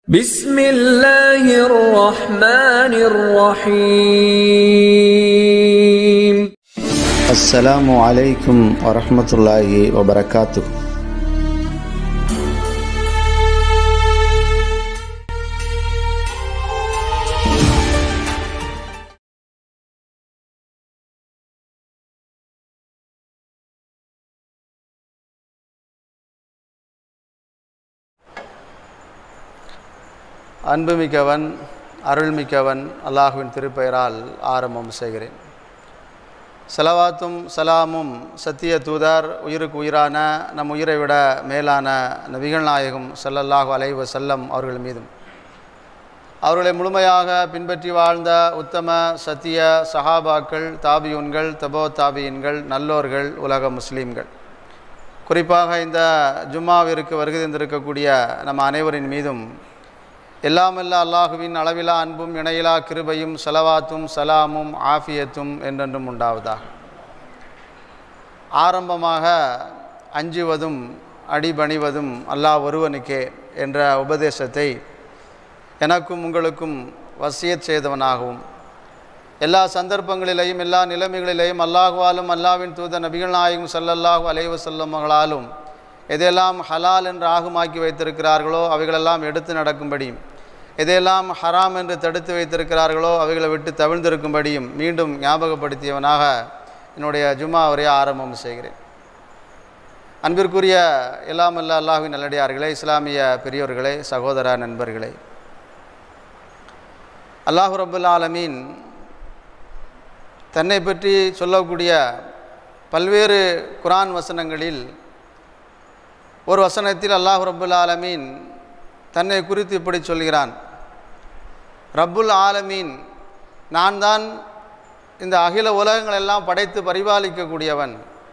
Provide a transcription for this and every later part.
بسم الله الرحمن الرحيم السلام عليكم ورحمة الله وبركاته அன்புமிக்கவன் அருள்மிக்கவன் அல்லாஹுவின் திருப்பெயரால் ஆரம்பம் செய்கிறேன் செலவாத்தும் சலாமும் சத்திய தூதர் உயிருக்கு உயிரான நம் உயிரை விட மேலான நபிகள் நாயகம் ஸல்லல்லாஹு அலைஹி வஸல்லம் அவர்கள் மீதும் அவர்களை முழுமையாக பின்பற்றி வாழ்ந்த உத்தம சத்திய சஹாபாக்கள் தாபியூன்கள் தபோ தாபியின்கள் நல்லோர்கள் உலக முஸ்லீம்கள் குறிப்பாக இந்த ஜும்மாவிற்கு வருகை தந்திருக்கக்கூடிய நம்ம அனைவரின் மீதும் எல்லாமல்ல அல்லாஹுவின் அளவிலா அன்பும் இணையிலா கிருபையும் செலவாத்தும் சலாமும் ஆஃபியத்தும் என்றென்றும் உண்டாவதாக ஆரம்பமாக அஞ்சுவதும் அடிபணிவதும் அல்லாஹ் ஒருவனுக்கே என்ற உபதேசத்தை எனக்கும் உங்களுக்கும் வசியத் செய்தவனாகவும் எல்லா சந்தர்ப்பங்களிலேயும் எல்லா நிலைமைகளிலேயும் அல்லாஹுவாலும் அல்லாவின் தூத நபிகள் நாயகம் சல்லல்லாஹு அலைவ செல்லமங்களாலும் எதையெல்லாம் ஹலால் என்று ஆகுமாக்கி வைத்திருக்கிறார்களோ அவைகளெல்லாம் எடுத்து நடக்கும்படியும் எதையெல்லாம் ஹராம் என்று தடுத்து வைத்திருக்கிறார்களோ அவைகளை விட்டு தவிழ்ந்திருக்கும்படியும் மீண்டும் ஞாபகப்படுத்தியவனாக என்னுடைய ஜும்மா உரையை ஆரம்பம் செய்கிறேன் அன்பிற்குரிய எல்லாமல்ல அல்லாஹுவின் நல்லடியார்களே இஸ்லாமிய பெரியோர்களே சகோதர நண்பர்களே அல்லாஹு ரபுல் ஆலமீன் தன்னை பற்றி சொல்லக்கூடிய பல்வேறு குரான் வசனங்களில் ஒரு வசனத்தில் அல்லாஹ் ரப்புல் ஆலமீன் தன்னை குறித்து இப்படி சொல்கிறான் ரப்புல் ஆலமீன் நான் தான் இந்த அகில உலகங்கள் எல்லாம் படைத்து பரிபாலிக்கக்கூடியவன்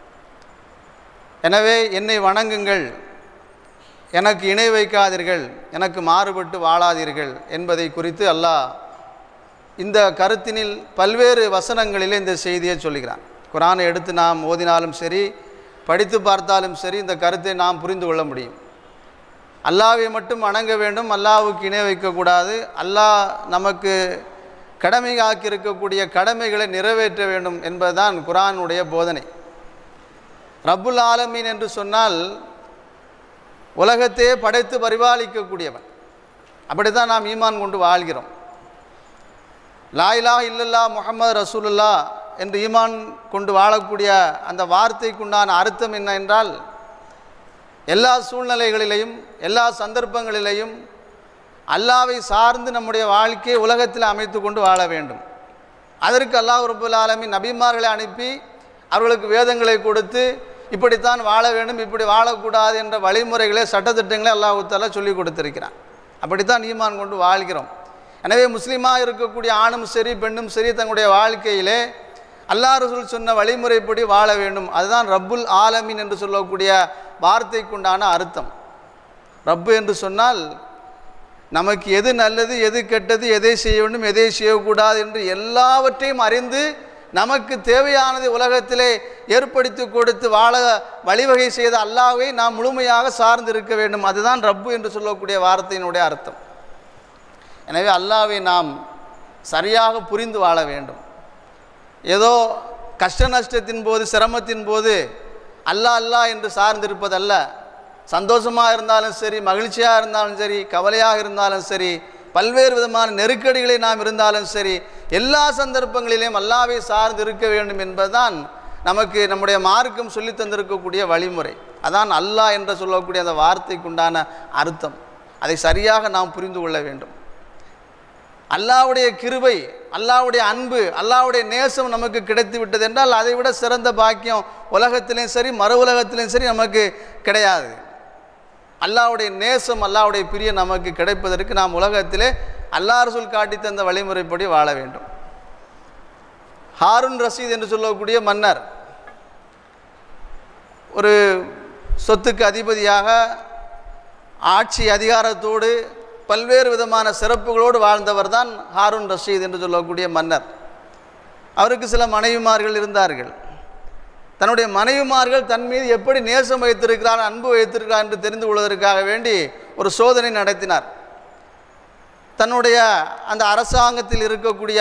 எனவே என்னை வணங்குங்கள் எனக்கு இணை வைக்காதீர்கள் எனக்கு மாறுபட்டு வாழாதீர்கள் என்பதை குறித்து அல்லாஹ் இந்த கருத்தினில் பல்வேறு வசனங்களிலே இந்த செய்தியை சொல்கிறான் குரானை எடுத்து நாம் ஓதினாலும் சரி படித்து பார்த்தாலும் சரி இந்த கருத்தை நாம் புரிந்து கொள்ள முடியும் அல்லாவை மட்டும் வணங்க வேண்டும் அல்லாவுக்கு இணை வைக்கக்கூடாது அல்லாஹ் நமக்கு கடமை ஆக்கியிருக்கக்கூடிய கடமைகளை நிறைவேற்ற வேண்டும் என்பதுதான் குரானுடைய போதனை ரப்புல் ஆலமீன் என்று சொன்னால் உலகத்தையே படைத்து பரிபாலிக்கக்கூடியவன் அப்படி தான் நாம் ஈமான் கொண்டு வாழ்கிறோம் லாயிலா இல்லல்லா முகமது ரசூலுல்லா என்று ஈமான் கொண்டு வாழக்கூடிய அந்த வார்த்தைக்குண்டான அர்த்தம் என்ன என்றால் எல்லா சூழ்நிலைகளிலையும் எல்லா சந்தர்ப்பங்களிலையும் அல்லாவை சார்ந்து நம்முடைய வாழ்க்கையை உலகத்தில் அமைத்து கொண்டு வாழ வேண்டும் அதற்கு அல்லாஹ் ரபுல் ஆலமி நபிமார்களை அனுப்பி அவர்களுக்கு வேதங்களை கொடுத்து இப்படித்தான் வாழ வேண்டும் இப்படி வாழக்கூடாது என்ற வழிமுறைகளை சட்டத்திட்டங்களை அல்லாஹுத்தாலா சொல்லி கொடுத்திருக்கிறான் அப்படித்தான் ஈமான் கொண்டு வாழ்கிறோம் எனவே முஸ்லீமாக இருக்கக்கூடிய ஆணும் சரி பெண்ணும் சரி தங்களுடைய வாழ்க்கையிலே அல்லா ரசூல் சொன்ன வழிமுறைப்படி வாழ வேண்டும் அதுதான் ரப்புல் ஆலமீன் என்று சொல்லக்கூடிய வார்த்தைக்குண்டான அர்த்தம் ரப்பு என்று சொன்னால் நமக்கு எது நல்லது எது கெட்டது எதை செய்ய வேண்டும் எதை செய்யக்கூடாது என்று எல்லாவற்றையும் அறிந்து நமக்கு தேவையானதை உலகத்திலே ஏற்படுத்தி கொடுத்து வாழ வழிவகை செய்த அல்லாவை நாம் முழுமையாக சார்ந்து இருக்க வேண்டும் அதுதான் ரப்பு என்று சொல்லக்கூடிய வார்த்தையினுடைய அர்த்தம் எனவே அல்லாவை நாம் சரியாக புரிந்து வாழ வேண்டும் ஏதோ கஷ்ட நஷ்டத்தின் போது சிரமத்தின் போது அல்லா அல்லா என்று சார்ந்திருப்பதல்ல சந்தோஷமாக இருந்தாலும் சரி மகிழ்ச்சியாக இருந்தாலும் சரி கவலையாக இருந்தாலும் சரி பல்வேறு விதமான நெருக்கடிகளை நாம் இருந்தாலும் சரி எல்லா சந்தர்ப்பங்களிலும் அல்லாவை சார்ந்து இருக்க வேண்டும் என்பதுதான் நமக்கு நம்முடைய மார்க்கம் சொல்லி தந்திருக்கக்கூடிய வழிமுறை அதான் அல்லாஹ் என்று சொல்லக்கூடிய அந்த வார்த்தைக்குண்டான அர்த்தம் அதை சரியாக நாம் புரிந்து கொள்ள வேண்டும் அல்லாவுடைய கிருபை அல்லாவுடைய அன்பு அல்லாவுடைய நேசம் நமக்கு கிடைத்து விட்டது என்றால் அதை விட சிறந்த பாக்கியம் உலகத்திலையும் சரி மறு உலகத்திலையும் சரி நமக்கு கிடையாது அல்லாவுடைய நேசம் அல்லாவுடைய பிரிய நமக்கு கிடைப்பதற்கு நாம் உலகத்திலே அல்லா ரசூல் காட்டி தந்த வழிமுறைப்படி வாழ வேண்டும் ஹாருன் ரசீத் என்று சொல்லக்கூடிய மன்னர் ஒரு சொத்துக்கு அதிபதியாக ஆட்சி அதிகாரத்தோடு பல்வேறு விதமான சிறப்புகளோடு வாழ்ந்தவர் தான் ஹாரூன் ரஷீத் என்று சொல்லக்கூடிய மன்னர் அவருக்கு சில மனைவிமார்கள் இருந்தார்கள் தன்னுடைய மனைவிமார்கள் தன் மீது எப்படி நேசம் வைத்திருக்கிறார் அன்பு வைத்திருக்கிறார் என்று தெரிந்து கொள்வதற்காக வேண்டி ஒரு சோதனை நடத்தினார் தன்னுடைய அந்த அரசாங்கத்தில் இருக்கக்கூடிய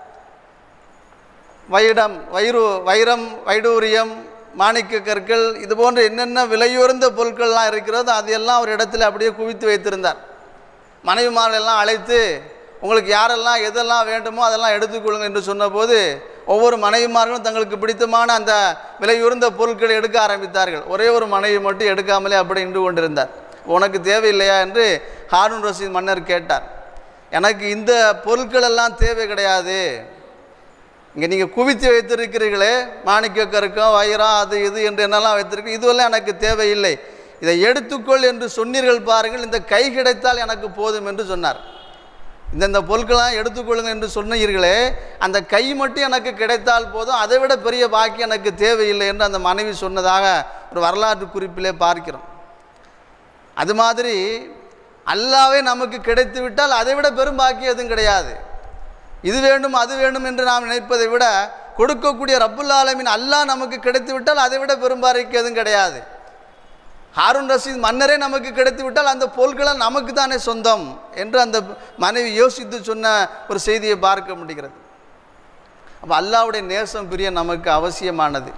வைடம் வைரு வைரம் வைடூரியம் மாணிக்க கற்கள் இது போன்ற என்னென்ன விலையுயர்ந்த பொருட்கள்லாம் இருக்கிறதோ அதையெல்லாம் ஒரு இடத்துல அப்படியே குவித்து வைத்திருந்தார் மனைவிமாரெல்லாம் அழைத்து உங்களுக்கு யாரெல்லாம் எதெல்லாம் வேண்டுமோ அதெல்லாம் எடுத்துக்கொள்ளுங்க என்று சொன்னபோது ஒவ்வொரு மனைவிமார்களும் தங்களுக்கு பிடித்தமான அந்த விலையுயர்ந்த பொருட்களை எடுக்க ஆரம்பித்தார்கள் ஒரே ஒரு மனைவி மட்டும் எடுக்காமலே அப்படி நின்று கொண்டிருந்தார் உனக்கு தேவையில்லையா என்று ஹாரூன் ரஷீத் மன்னர் கேட்டார் எனக்கு இந்த பொருட்கள் எல்லாம் தேவை கிடையாது இங்கே நீங்கள் குவித்து வைத்திருக்கிறீர்களே மாணிக்க கருக்கம் வைரம் அது இது என்று என்னெல்லாம் வைத்திருக்கு இதுவெல்லாம் எனக்கு தேவையில்லை இதை எடுத்துக்கொள் என்று சொன்னீர்கள் பாருங்கள் இந்த கை கிடைத்தால் எனக்கு போதும் என்று சொன்னார் இந்தந்த பொருட்களாம் எடுத்துக்கொள்ளுங்க என்று சொன்னீர்களே அந்த கை மட்டும் எனக்கு கிடைத்தால் போதும் அதை விட பெரிய பாக்கி எனக்கு தேவையில்லை என்று அந்த மனைவி சொன்னதாக ஒரு வரலாற்று குறிப்பிலே பார்க்கிறோம் அது மாதிரி அல்லாவே நமக்கு கிடைத்து விட்டால் அதை விட பெரும் பாக்கியம் எதுவும் கிடையாது இது வேண்டும் அது வேண்டும் என்று நாம் நினைப்பதை விட கொடுக்கக்கூடிய ரப்புல் ஆலமின் அல்லாஹ் நமக்கு கிடைத்து விட்டால் அதை விட பெரும் பாக்கியம் எதுவும் கிடையாது ஹாரூன் ரஷீத் மன்னரே நமக்கு கிடைத்து விட்டால் அந்த பொருட்கள் நமக்கு தானே சொந்தம் என்று அந்த மனைவி யோசித்து சொன்ன ஒரு செய்தியை பார்க்க முடிகிறது அப்போ அல்லாவுடைய நேசம் பிரிய நமக்கு அவசியமானது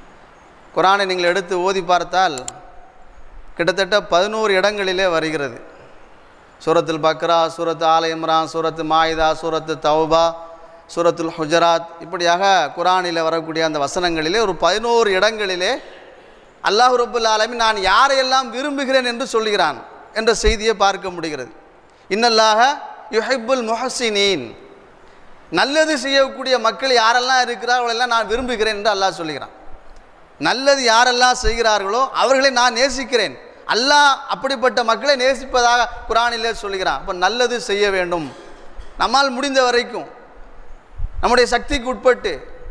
குரானை நீங்கள் எடுத்து ஓதி பார்த்தால் கிட்டத்தட்ட பதினோரு இடங்களிலே வருகிறது சூரத்துல் பக்ரா சூரத்து ஆல இம்ரான் சூரத்து மாயிதா சூரத்து தௌபா சூரத்துல் ஹுஜராத் இப்படியாக குரானில் வரக்கூடிய அந்த வசனங்களிலே ஒரு பதினோரு இடங்களிலே அல்லாஹ் ரபுல் ஆலமின் நான் யாரையெல்லாம் விரும்புகிறேன் என்று சொல்கிறான் என்ற செய்தியை பார்க்க முடிகிறது இன்னல்லாக யுஹிப்புல் முஹசினீன் நல்லது செய்யக்கூடிய மக்கள் யாரெல்லாம் இருக்கிறார்களெல்லாம் நான் விரும்புகிறேன் என்று அல்லாஹ் சொல்கிறான் நல்லது யாரெல்லாம் செய்கிறார்களோ அவர்களை நான் நேசிக்கிறேன் அல்லாஹ் அப்படிப்பட்ட மக்களை நேசிப்பதாக குரானிலே சொல்கிறான் அப்போ நல்லது செய்ய வேண்டும் நம்மால் முடிந்த வரைக்கும் நம்முடைய சக்திக்கு உட்பட்டு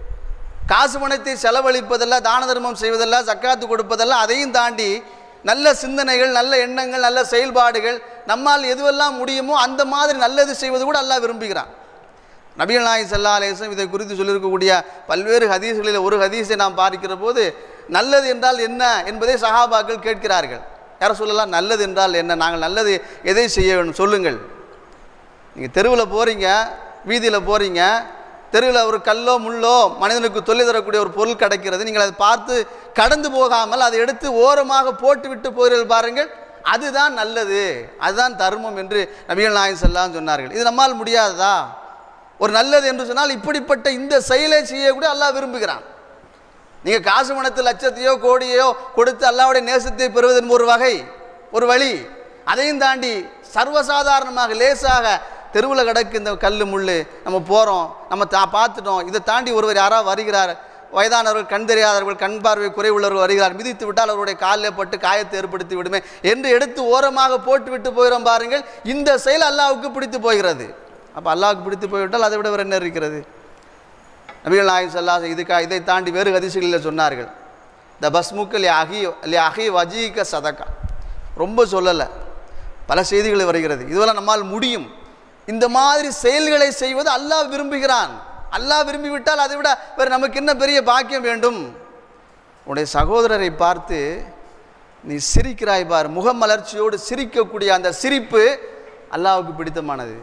காசு பணத்தை செலவழிப்பதல்ல தான தர்மம் செய்வதல்ல சக்காத்து கொடுப்பதல்ல அதையும் தாண்டி நல்ல சிந்தனைகள் நல்ல எண்ணங்கள் நல்ல செயல்பாடுகள் நம்மால் எதுவெல்லாம் முடியுமோ அந்த மாதிரி நல்லது செய்வது கூட அல்லாஹ் விரும்புகிறான் நபிகள் நாய் சல்லா அலேசம் இதை குறித்து சொல்லியிருக்கக்கூடிய பல்வேறு ஹதீஸ்களில் ஒரு ஹதீஸை நாம் பார்க்கிற போது நல்லது என்றால் என்ன என்பதை சஹாபாக்கள் கேட்கிறார்கள் யார சொல்லலாம் நல்லது என்றால் என்ன நாங்கள் நல்லது எதை செய்ய வேண்டும் சொல்லுங்கள் நீங்கள் தெருவில் போகிறீங்க வீதியில் போகிறீங்க தெருவில் ஒரு கல்லோ முள்ளோ மனிதனுக்கு தொல்லை தரக்கூடிய ஒரு பொருள் கிடைக்கிறது நீங்கள் அதை பார்த்து கடந்து போகாமல் அதை எடுத்து ஓரமாக போட்டு விட்டு போகிறீர்கள் பாருங்கள் அதுதான் நல்லது அதுதான் தர்மம் என்று நபிகள் நாயகம் செல்லாம் சொன்னார்கள் இது நம்மால் முடியாததா ஒரு நல்லது என்று சொன்னால் இப்படிப்பட்ட இந்த செயலை செய்யக்கூட அல்லாஹ் விரும்புகிறான் நீங்கள் காசு பணத்து லட்சத்தையோ கோடியோ கொடுத்து அல்லாவுடைய நேசத்தை பெறுவதன் ஒரு வகை ஒரு வழி அதையும் தாண்டி சர்வசாதாரணமாக லேசாக தெருவில் கிடக்கு இந்த கல் முள் நம்ம போகிறோம் நம்ம தா பார்த்துட்டோம் இதை தாண்டி ஒருவர் யாராவது வருகிறார் வயதானவர்கள் கண் தெரியாதவர்கள் கண் பார்வை குறைவுள்ளவர்கள் வருகிறார் மிதித்து விட்டால் அவருடைய காலில் பட்டு காயத்தை ஏற்படுத்தி விடுமே என்று எடுத்து ஓரமாக போட்டு விட்டு போகிறோம் பாருங்கள் இந்த செயல் அல்லாவுக்கு பிடித்து போகிறது அப்போ அல்லாவுக்கு பிடித்து போய்விட்டால் அதை விட வேறு என்ன இருக்கிறது நபிகள் நாயகம் சல்லா இதுக்கா இதை தாண்டி வேறு ஹதீசுகளில் சொன்னார்கள் த பஸ்முக்கு லி அகி லி அகி வஜீக சதக்கா ரொம்ப சொல்லலை பல செய்திகள் வருகிறது இதுவெல்லாம் நம்மால் முடியும் இந்த மாதிரி செயல்களை செய்வது அல்லாஹ் விரும்புகிறான் அல்லாஹ் விரும்பிவிட்டால் அதை விட வேறு நமக்கு என்ன பெரிய பாக்கியம் வேண்டும் உன்னுடைய சகோதரரை பார்த்து நீ சிரிக்கிறாய் பார் முகமலர்ச்சியோடு சிரிக்கக்கூடிய அந்த சிரிப்பு அல்லாவுக்கு பிடித்தமானது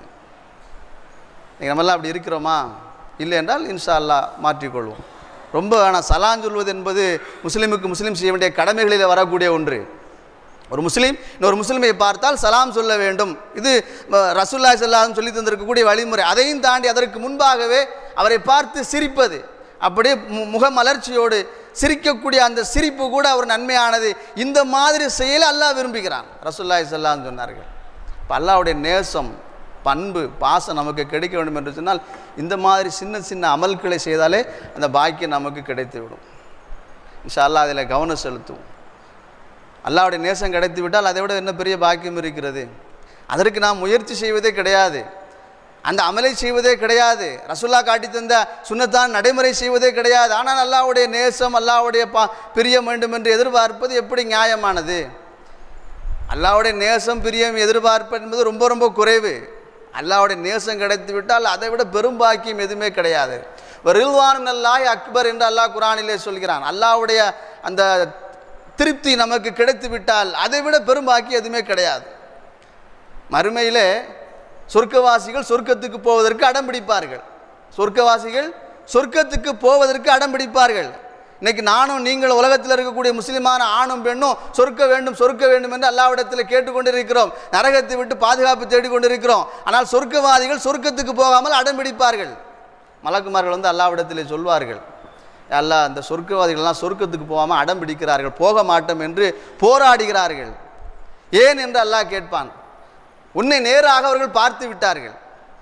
நீங்கள் நம்மெல்லாம் அப்படி இருக்கிறோமா இல்லை என்றால் இன்ஷா அல்லாஹ் மாற்றிக்கொள்வோம் ரொம்ப ஆனால் சலான் சொல்வது என்பது முஸ்லீமுக்கு முஸ்லீம் செய்ய வேண்டிய கடமைகளில் வரக்கூடிய ஒன்று ஒரு முஸ்லீம் இன்னொரு முஸ்லீமை பார்த்தால் சலாம் சொல்ல வேண்டும் இது ரசூல்லாய் சல்லாம் சொல்லி தந்திருக்கக்கூடிய வழிமுறை அதையும் தாண்டி அதற்கு முன்பாகவே அவரை பார்த்து சிரிப்பது அப்படியே மு முகமலர்ச்சியோடு சிரிக்கக்கூடிய அந்த சிரிப்பு கூட ஒரு நன்மையானது இந்த மாதிரி செயலை அல்லாஹ் விரும்புகிறான் ரசூல்லாய் சல்லான்னு சொன்னார்கள் இப்போ அல்லாவுடைய நேசம் பண்பு பாசம் நமக்கு கிடைக்க வேண்டும் என்று சொன்னால் இந்த மாதிரி சின்ன சின்ன அமல்களை செய்தாலே அந்த பாக்கியம் நமக்கு கிடைத்து விடும் இன்ஷா அல்லாஹ் அதில் கவனம் செலுத்துவோம் அல்லாவுடைய நேசம் கிடைத்து விட்டால் அதை விட என்ன பெரிய பாக்கியம் இருக்கிறது அதற்கு நாம் முயற்சி செய்வதே கிடையாது அந்த அமலை செய்வதே கிடையாது ரசுல்லா காட்டி தந்த சுண்ணத்தான் நடைமுறை செய்வதே கிடையாது ஆனால் அல்லாவுடைய நேசம் அல்லாவுடைய பா பிரியம் வேண்டும் என்று எதிர்பார்ப்பது எப்படி நியாயமானது அல்லாவுடைய நேசம் பிரியம் எதிர்பார்ப்பு என்பது ரொம்ப ரொம்ப குறைவு அல்லாவுடைய நேசம் கிடைத்து விட்டால் அதை விட பெரும் பாக்கியம் எதுவுமே கிடையாது ரில்வான் அல்லாய் அக்பர் என்று அல்லாஹ் குரானிலே சொல்கிறான் அல்லாவுடைய அந்த திருப்தி நமக்கு கிடைத்து விட்டால் அதை விட பெரும் பாக்கியம் எதுவுமே கிடையாது மறுமையிலே சொர்க்கவாசிகள் சொர்க்கத்துக்கு போவதற்கு அடம் பிடிப்பார்கள் சொர்க்கவாசிகள் சொர்க்கத்துக்கு போவதற்கு அடம் பிடிப்பார்கள் இன்னைக்கு நானும் நீங்கள் உலகத்தில் இருக்கக்கூடிய முஸ்லிமான ஆணும் பெண்ணும் சொர்க்க வேண்டும் சொர்க்க வேண்டும் என்று அல்லாவிடத்தில் கேட்டுக்கொண்டிருக்கிறோம் நரகத்தை விட்டு பாதுகாப்பு தேடிக்கொண்டிருக்கிறோம் ஆனால் சொர்க்கவாதிகள் சொர்க்கத்துக்கு போகாமல் அடம் பிடிப்பார்கள் மலக்குமார்கள் வந்து அல்லாவிடத்தில் சொல்வார்கள் அல்லாஹ் அந்த சொர்க்கவாதிகள்லாம் சொர்க்கத்துக்கு போகாமல் அடம் பிடிக்கிறார்கள் போக மாட்டோம் என்று போராடுகிறார்கள் ஏன் என்று அல்லாஹ் கேட்பான் உன்னை நேராக அவர்கள் பார்த்து விட்டார்கள்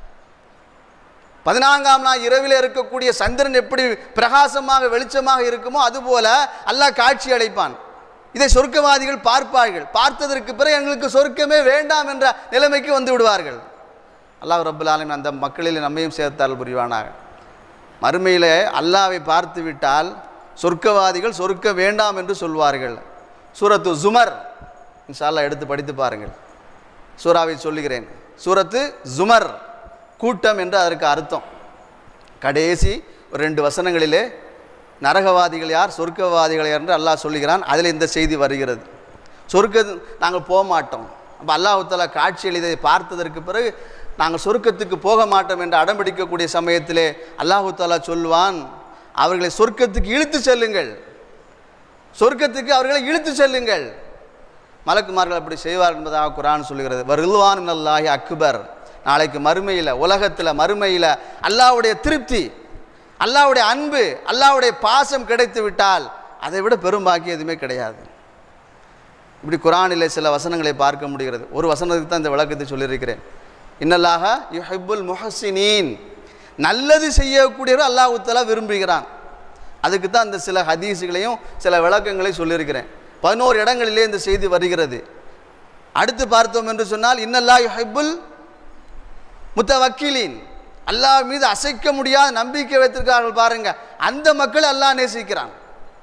பதினான்காம் நாள் இரவில் இருக்கக்கூடிய சந்திரன் எப்படி பிரகாசமாக வெளிச்சமாக இருக்குமோ அதுபோல அல்லாஹ் காட்சி அளிப்பான் இதை சொர்க்கவாதிகள் பார்ப்பார்கள் பார்த்ததற்கு பிறகு எங்களுக்கு சொர்க்கமே வேண்டாம் என்ற நிலைமைக்கு வந்து விடுவார்கள் அல்லாஹ் ரப்புல் ஆலமீன் அந்த மக்களில் நம்மையும் சேர்த்தால் புரிவானாக மறுமையில் அல்லாவை பார்த்து விட்டால் சொர்க்கவாதிகள் சொர்க்க வேண்டாம் என்று சொல்வார்கள் சூரத்து ஜுமர் இன்ஷால்லா எடுத்து படித்து பாருங்கள் சூறாவை சொல்லுகிறேன் சூரத்து ஜுமர் கூட்டம் என்று அதற்கு அர்த்தம் கடைசி ஒரு ரெண்டு வசனங்களிலே நரகவாதிகள் யார் சொர்க்கவாதிகள் யார் என்று அல்லாஹ் சொல்லுகிறான் அதில் இந்த செய்தி வருகிறது சொர்க்க நாங்கள் போக மாட்டோம் அப்போ அல்லாஹுத்தாலா காட்சி எழுதியதை பார்த்ததற்கு பிறகு நாங்கள் சொர்க்கத்துக்கு போக மாட்டோம் என்று அடம்பிடிக்கக்கூடிய சமயத்திலே அல்லாஹு தாலா சொல்வான் அவர்களை சொர்க்கத்துக்கு இழுத்து செல்லுங்கள் சொர்க்கத்துக்கு அவர்களை இழுத்து செல்லுங்கள் மலக்குமார்கள் அப்படி செய்வார் என்பதாக குரான் சொல்லுகிறது வருவான் நல்லாஹி அக்பர் நாளைக்கு மறுமையில் உலகத்தில் மறுமையில் அல்லாஹ்வுடைய திருப்தி அல்லாஹ்வுடைய அன்பு அல்லாஹ்வுடைய பாசம் கிடைத்து விட்டால் அதை விட பெரும் பாக்கியம் எதுவுமே கிடையாது இப்படி குரானிலே சில வசனங்களை பார்க்க முடிகிறது ஒரு வசனத்துக்கு தான் இந்த விளக்கத்தை சொல்லியிருக்கிறேன் இன்னல்லாக யுஹிப்புல் முஹசினீன் நல்லது செய்யக்கூடியவர் அல்லாஹ் தஆலா விரும்புகிறான் அதுக்கு தான் இந்த சில ஹதீஸுகளையும் சில விளக்கங்களையும் சொல்லியிருக்கிறேன் பதினோரு இடங்களிலே இந்த செய்தி வருகிறது அடுத்து பார்த்தோம் என்று சொன்னால் இன்னல்லா யுஹிப்புல் முத்தவக்கீலின் அல்லாஹ் மீது அசைக்க முடியாத நம்பிக்கை வைத்திருக்கிறார்கள் பாருங்க அந்த மக்கள் அல்லாஹ் நேசிக்கிறான்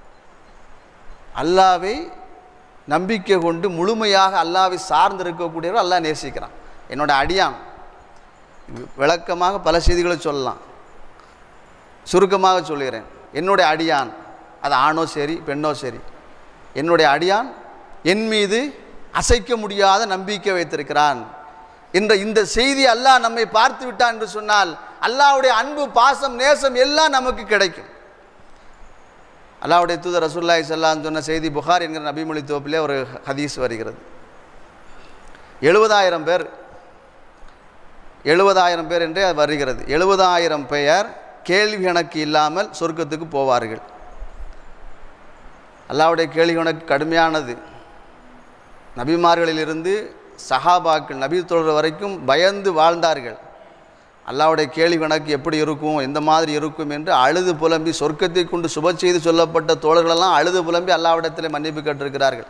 அல்லாவை நம்பிக்கை கொண்டு முழுமையாக அல்லாவை சார்ந்து இருக்கக்கூடியவர் அல்லாஹ் நேசிக்கிறான் என்னோட அடியான் விளக்கமாக பல செய்திகளை சொல்லலாம் சுருக்கமாக சொல்லுகிறேன் என்னுடைய அடியான் அது ஆணோ சரி பெண்ணோ சரி என்னுடைய அடியான் என் மீது அசைக்க முடியாத நம்பிக்கை வைத்திருக்கிறான் என்ற இந்த செய்தி அல்லாஹ் நம்மை பார்த்து விட்டான் என்று சொன்னால் அல்லாஹ்வுடைய அன்பு பாசம் நேசம் எல்லாம் நமக்கு கிடைக்கும் அல்லாஹ்வுடைய தூதர் ரசூல்லாய் சல்லான்னு சொன்ன செய்தி புகார் என்கிற நபிமொழி தோப்பிலே ஒரு ஹதீஸ் வருகிறது எழுபதாயிரம் பேர் எழுபதாயிரம் பேர் என்றே அது வருகிறது எழுபதாயிரம் பெயர் கேள்வி கணக்கு இல்லாமல் சொர்க்கத்துக்கு போவார்கள் அல்லாவுடைய கேள்வி கணக்கு கடுமையானது நபிமார்களிலிருந்து சஹாபாக்கள் நபி தொடர் வரைக்கும் பயந்து வாழ்ந்தார்கள் அல்லாவுடைய கேள்வி கணக்கு எப்படி இருக்கும் எந்த மாதிரி இருக்கும் என்று அழுது புலம்பி சொர்க்கத்தை கொண்டு சுப செய்து சொல்லப்பட்ட தோழர்களெல்லாம் அழுது புலம்பி அல்லாவிடத்தில் மன்னிப்பு கேட்டிருக்கிறார்கள்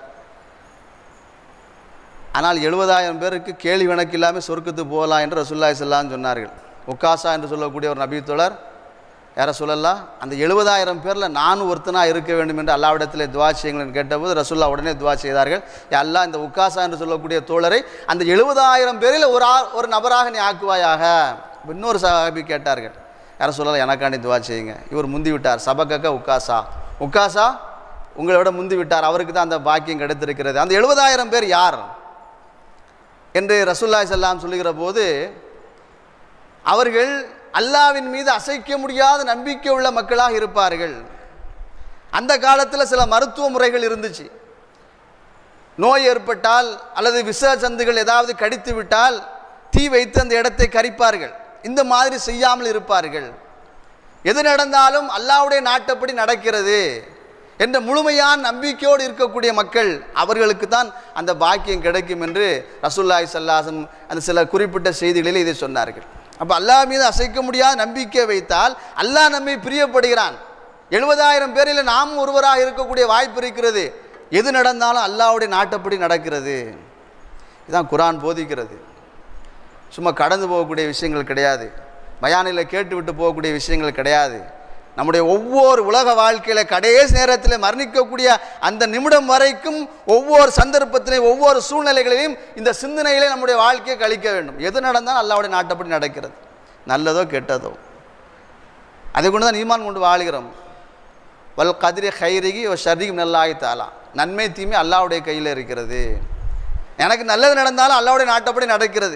ஆனால் எழுபதாயிரம் பேருக்கு கேள்வி கணக்கு இல்லாமல் சொர்க்கத்துக்கு போகலாம் என்று ரசுல்லாய் சொல்லான்னு சொன்னார்கள் உக்காசா என்று சொல்லக்கூடிய ஒரு நபி தோழர் யார சொல்லலாம் அந்த எழுபதாயிரம் பேரில் நானும் ஒருத்தனாக இருக்க வேண்டும் என்று அல்லாவிடத்தில் துவா செய்யுங்கள் கேட்டபோது ரசுல்லா உடனே துவா செய்தார்கள் "யா அல்லாஹ் இந்த உக்காசா என்று சொல்லக்கூடிய தோழரை அந்த எழுபதாயிரம் பேரில் ஒரு ஆ ஒரு நபராக நீ ஆக்குவாயாக இன்னொரு சஹாபி கேட்டார்கள் யார சொல்லலாம் எனக்காண்டி துவா செய்யுங்க இவர் முந்தி விட்டார் சபகக்க உக்காசா உக்காசா உங்களை விட முந்தி விட்டார் அவருக்கு தான் அந்த பாக்கியம் கிடைத்திருக்கிறது அந்த எழுபதாயிரம் பேர் யார் என்று ரசூல்லாய் செல்லாம் சொல்லுகிற போது அவர்கள் அல்லாவின் மீது அசைக்க முடியாத நம்பிக்கை உள்ள மக்களாக இருப்பார்கள் அந்த காலத்தில் சில மருத்துவ முறைகள் இருந்துச்சு நோய் ஏற்பட்டால் அல்லது விஷ சந்துகள் ஏதாவது கடித்து விட்டால் தீ வைத்து அந்த இடத்தை கரிப்பார்கள் இந்த மாதிரி செய்யாமல் இருப்பார்கள் எது நடந்தாலும் அல்லாவுடைய நாட்டப்படி நடக்கிறது என்ற முழுமையான நம்பிக்கையோடு இருக்கக்கூடிய மக்கள் அவர்களுக்கு தான் அந்த பாக்கியம் கிடைக்கும் என்று ரசூல்லாய் சல்லாசன் அந்த சில குறிப்பிட்ட செய்திகளில் இதை சொன்னார்கள் அப்போ அல்லாஹ் மீது அசைக்க முடியாத நம்பிக்கை வைத்தால் அல்லாஹ் நம்மை பிரியப்படுகிறான் எழுபதாயிரம் பேரில் நாமும் ஒருவராக இருக்கக்கூடிய வாய்ப்பு இருக்கிறது எது நடந்தாலும் அல்லாஹ்வுடைய நாட்டப்படி நடக்கிறது இதுதான் குரான் போதிக்கிறது சும்மா கடந்து போகக்கூடிய விஷயங்கள் கிடையாது பயானில் கேட்டுவிட்டு போகக்கூடிய விஷயங்கள் கிடையாது நம்முடைய ஒவ்வொரு உலக வாழ்க்கையில் கடைசி நேரத்தில் மரணிக்கக்கூடிய அந்த நிமிடம் வரைக்கும் ஒவ்வொரு சந்தர்ப்பத்திலையும் ஒவ்வொரு சூழ்நிலைகளிலும் இந்த சிந்தனையிலே நம்முடைய வாழ்க்கையை கழிக்க வேண்டும் எது நடந்தாலும் அல்லாவுடைய நாட்டப்படி நடக்கிறது நல்லதோ கெட்டதோ அதை கொண்டு தான் ஈமான் கொண்டு வாழ்கிறோம் வல் கதிரி ஹைரிகி ஷர்ரிகும் நல்லாய் தாலா நன்மை தீமை அல்லாவுடைய கையில் இருக்கிறது எனக்கு நல்லது நடந்தாலும் அல்லாவுடைய நாட்டப்படி நடக்கிறது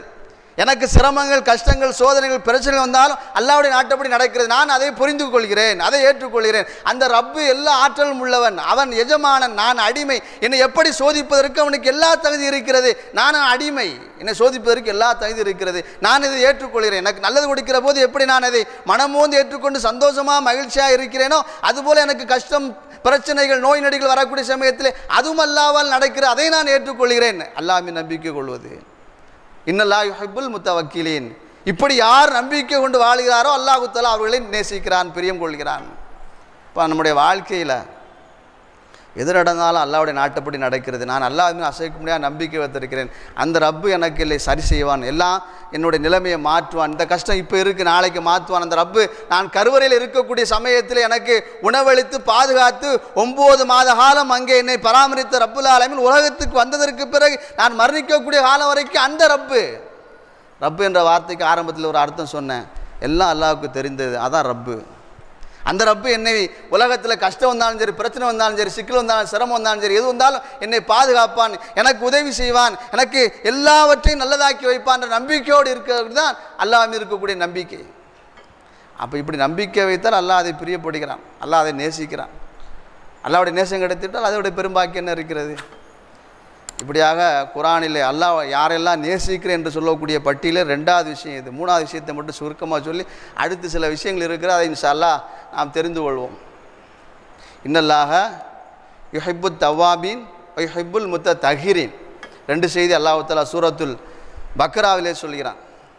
எனக்கு சிரமங்கள் கஷ்டங்கள் சோதனைகள் பிரச்சனைகள் வந்தாலும் அல்லாவுடைய நாட்டப்படி நடக்கிறது நான் அதை புரிந்து கொள்கிறேன் அதை ஏற்றுக்கொள்கிறேன் அந்த ரப்பு எல்லா ஆற்றலும் உள்ளவன் அவன் எஜமானன் நான் அடிமை என்னை எப்படி சோதிப்பதற்கு அவனுக்கு எல்லா தகுதி இருக்கிறது நான் அடிமை என்னை சோதிப்பதற்கு எல்லா தகுதி இருக்கிறது நான் இதை ஏற்றுக்கொள்கிறேன் எனக்கு நல்லது கொடுக்கிற போது எப்படி நான் அதை மனமோந்து ஏற்றுக்கொண்டு சந்தோஷமாக மகிழ்ச்சியாக இருக்கிறேனோ அதுபோல் எனக்கு கஷ்டம் பிரச்சனைகள் நோய் நொடிகள் வரக்கூடிய சமயத்தில் அதுவும் அல்லாவால் நடக்கிற அதை நான் ஏற்றுக்கொள்கிறேன் அல்லாமின் நம்பிக்கை கொள்வது இன்னல்லா யுஹிப்புல் முத்தவக்கீலின் இப்படி யார் நம்பிக்கை கொண்டு வாழ்கிறாரோ அல்லாஹு தஆலா அவர்களை நேசிக்கிறான் பிரியம் கொள்கிறான் இப்போ நம்முடைய வாழ்க்கையில் எது நடந்தாலும் அல்லாவுடைய நாட்டுப்படி நடக்கிறது நான் அல்லாஹ்வின் அசைக்க முடியாத நம்பிக்கை வைத்திருக்கிறேன் அந்த ரப்பு எனக்கு இல்லை சரி செய்வான் எல்லாம் என்னுடைய நிலைமையை மாற்றுவான் இந்த கஷ்டம் இப்போ இருக்குது நாளைக்கு மாற்றுவான் அந்த ரப்பு நான் கருவறையில் இருக்கக்கூடிய சமயத்தில் எனக்கு உணவளித்து பாதுகாத்து ஒம்பது மாத காலம் அங்கே என்னை பராமரித்த ரப்புல் ஆலமின் உலகத்துக்கு வந்ததற்கு பிறகு நான் மரணிக்கக்கூடிய காலம் வரைக்கும் அந்த ரப்பு ரப்பு என்ற வார்த்தைக்கு ஆரம்பத்தில் ஒரு அர்த்தம் சொன்னேன் எல்லாம் அல்லாஹ்வுக்கு தெரிந்தது அதான் ரப்பு அந்த ரப்பு என்னை உலகத்தில் கஷ்டம் வந்தாலும் சரி பிரச்சனை வந்தாலும் சரி சிக்கல் வந்தாலும் சிரமம் வந்தாலும் சரி எது வந்தாலும் என்னை பாதுகாப்பான் எனக்கு உதவி செய்வான் எனக்கு எல்லாவற்றையும் நல்லதாக்கி வைப்பான்ற நம்பிக்கையோடு இருக்கிறது தான் அல்லாஹ் இருக்கக்கூடிய நம்பிக்கை அப்போ இப்படி நம்பிக்கை வைத்தால் அல்லாஹ் அதை பிரியப்படுகிறான் அல்லாஹ் அதை நேசிக்கிறான் அல்லாவுடைய நேசம் கிடைத்திட்டால் அதோடைய பெரும்பாக்கி என்ன இருக்கிறது இப்படியாக குரானிலே அல்லாஹ் யாரெல்லாம் நேசிக்கிறேன் என்று சொல்லக்கூடிய பட்டியலில் ரெண்டாவது விஷயம் இது மூணாவது விஷயத்தை மட்டும் சுருக்கமாக சொல்லி அடுத்து சில விஷயங்கள் இருக்கிற அதை இன்ஷா அல்லாஹ் நாம் தெரிந்து கொள்வோம் இன்னல்லாக யுஹிப்பு தவாபீன் யுஹிப்புல் முத்த தஹீரின் ரெண்டு செய்தி அல்லாஹாலா சூரத்துல் பக்ராவிலே சொல்கிறான்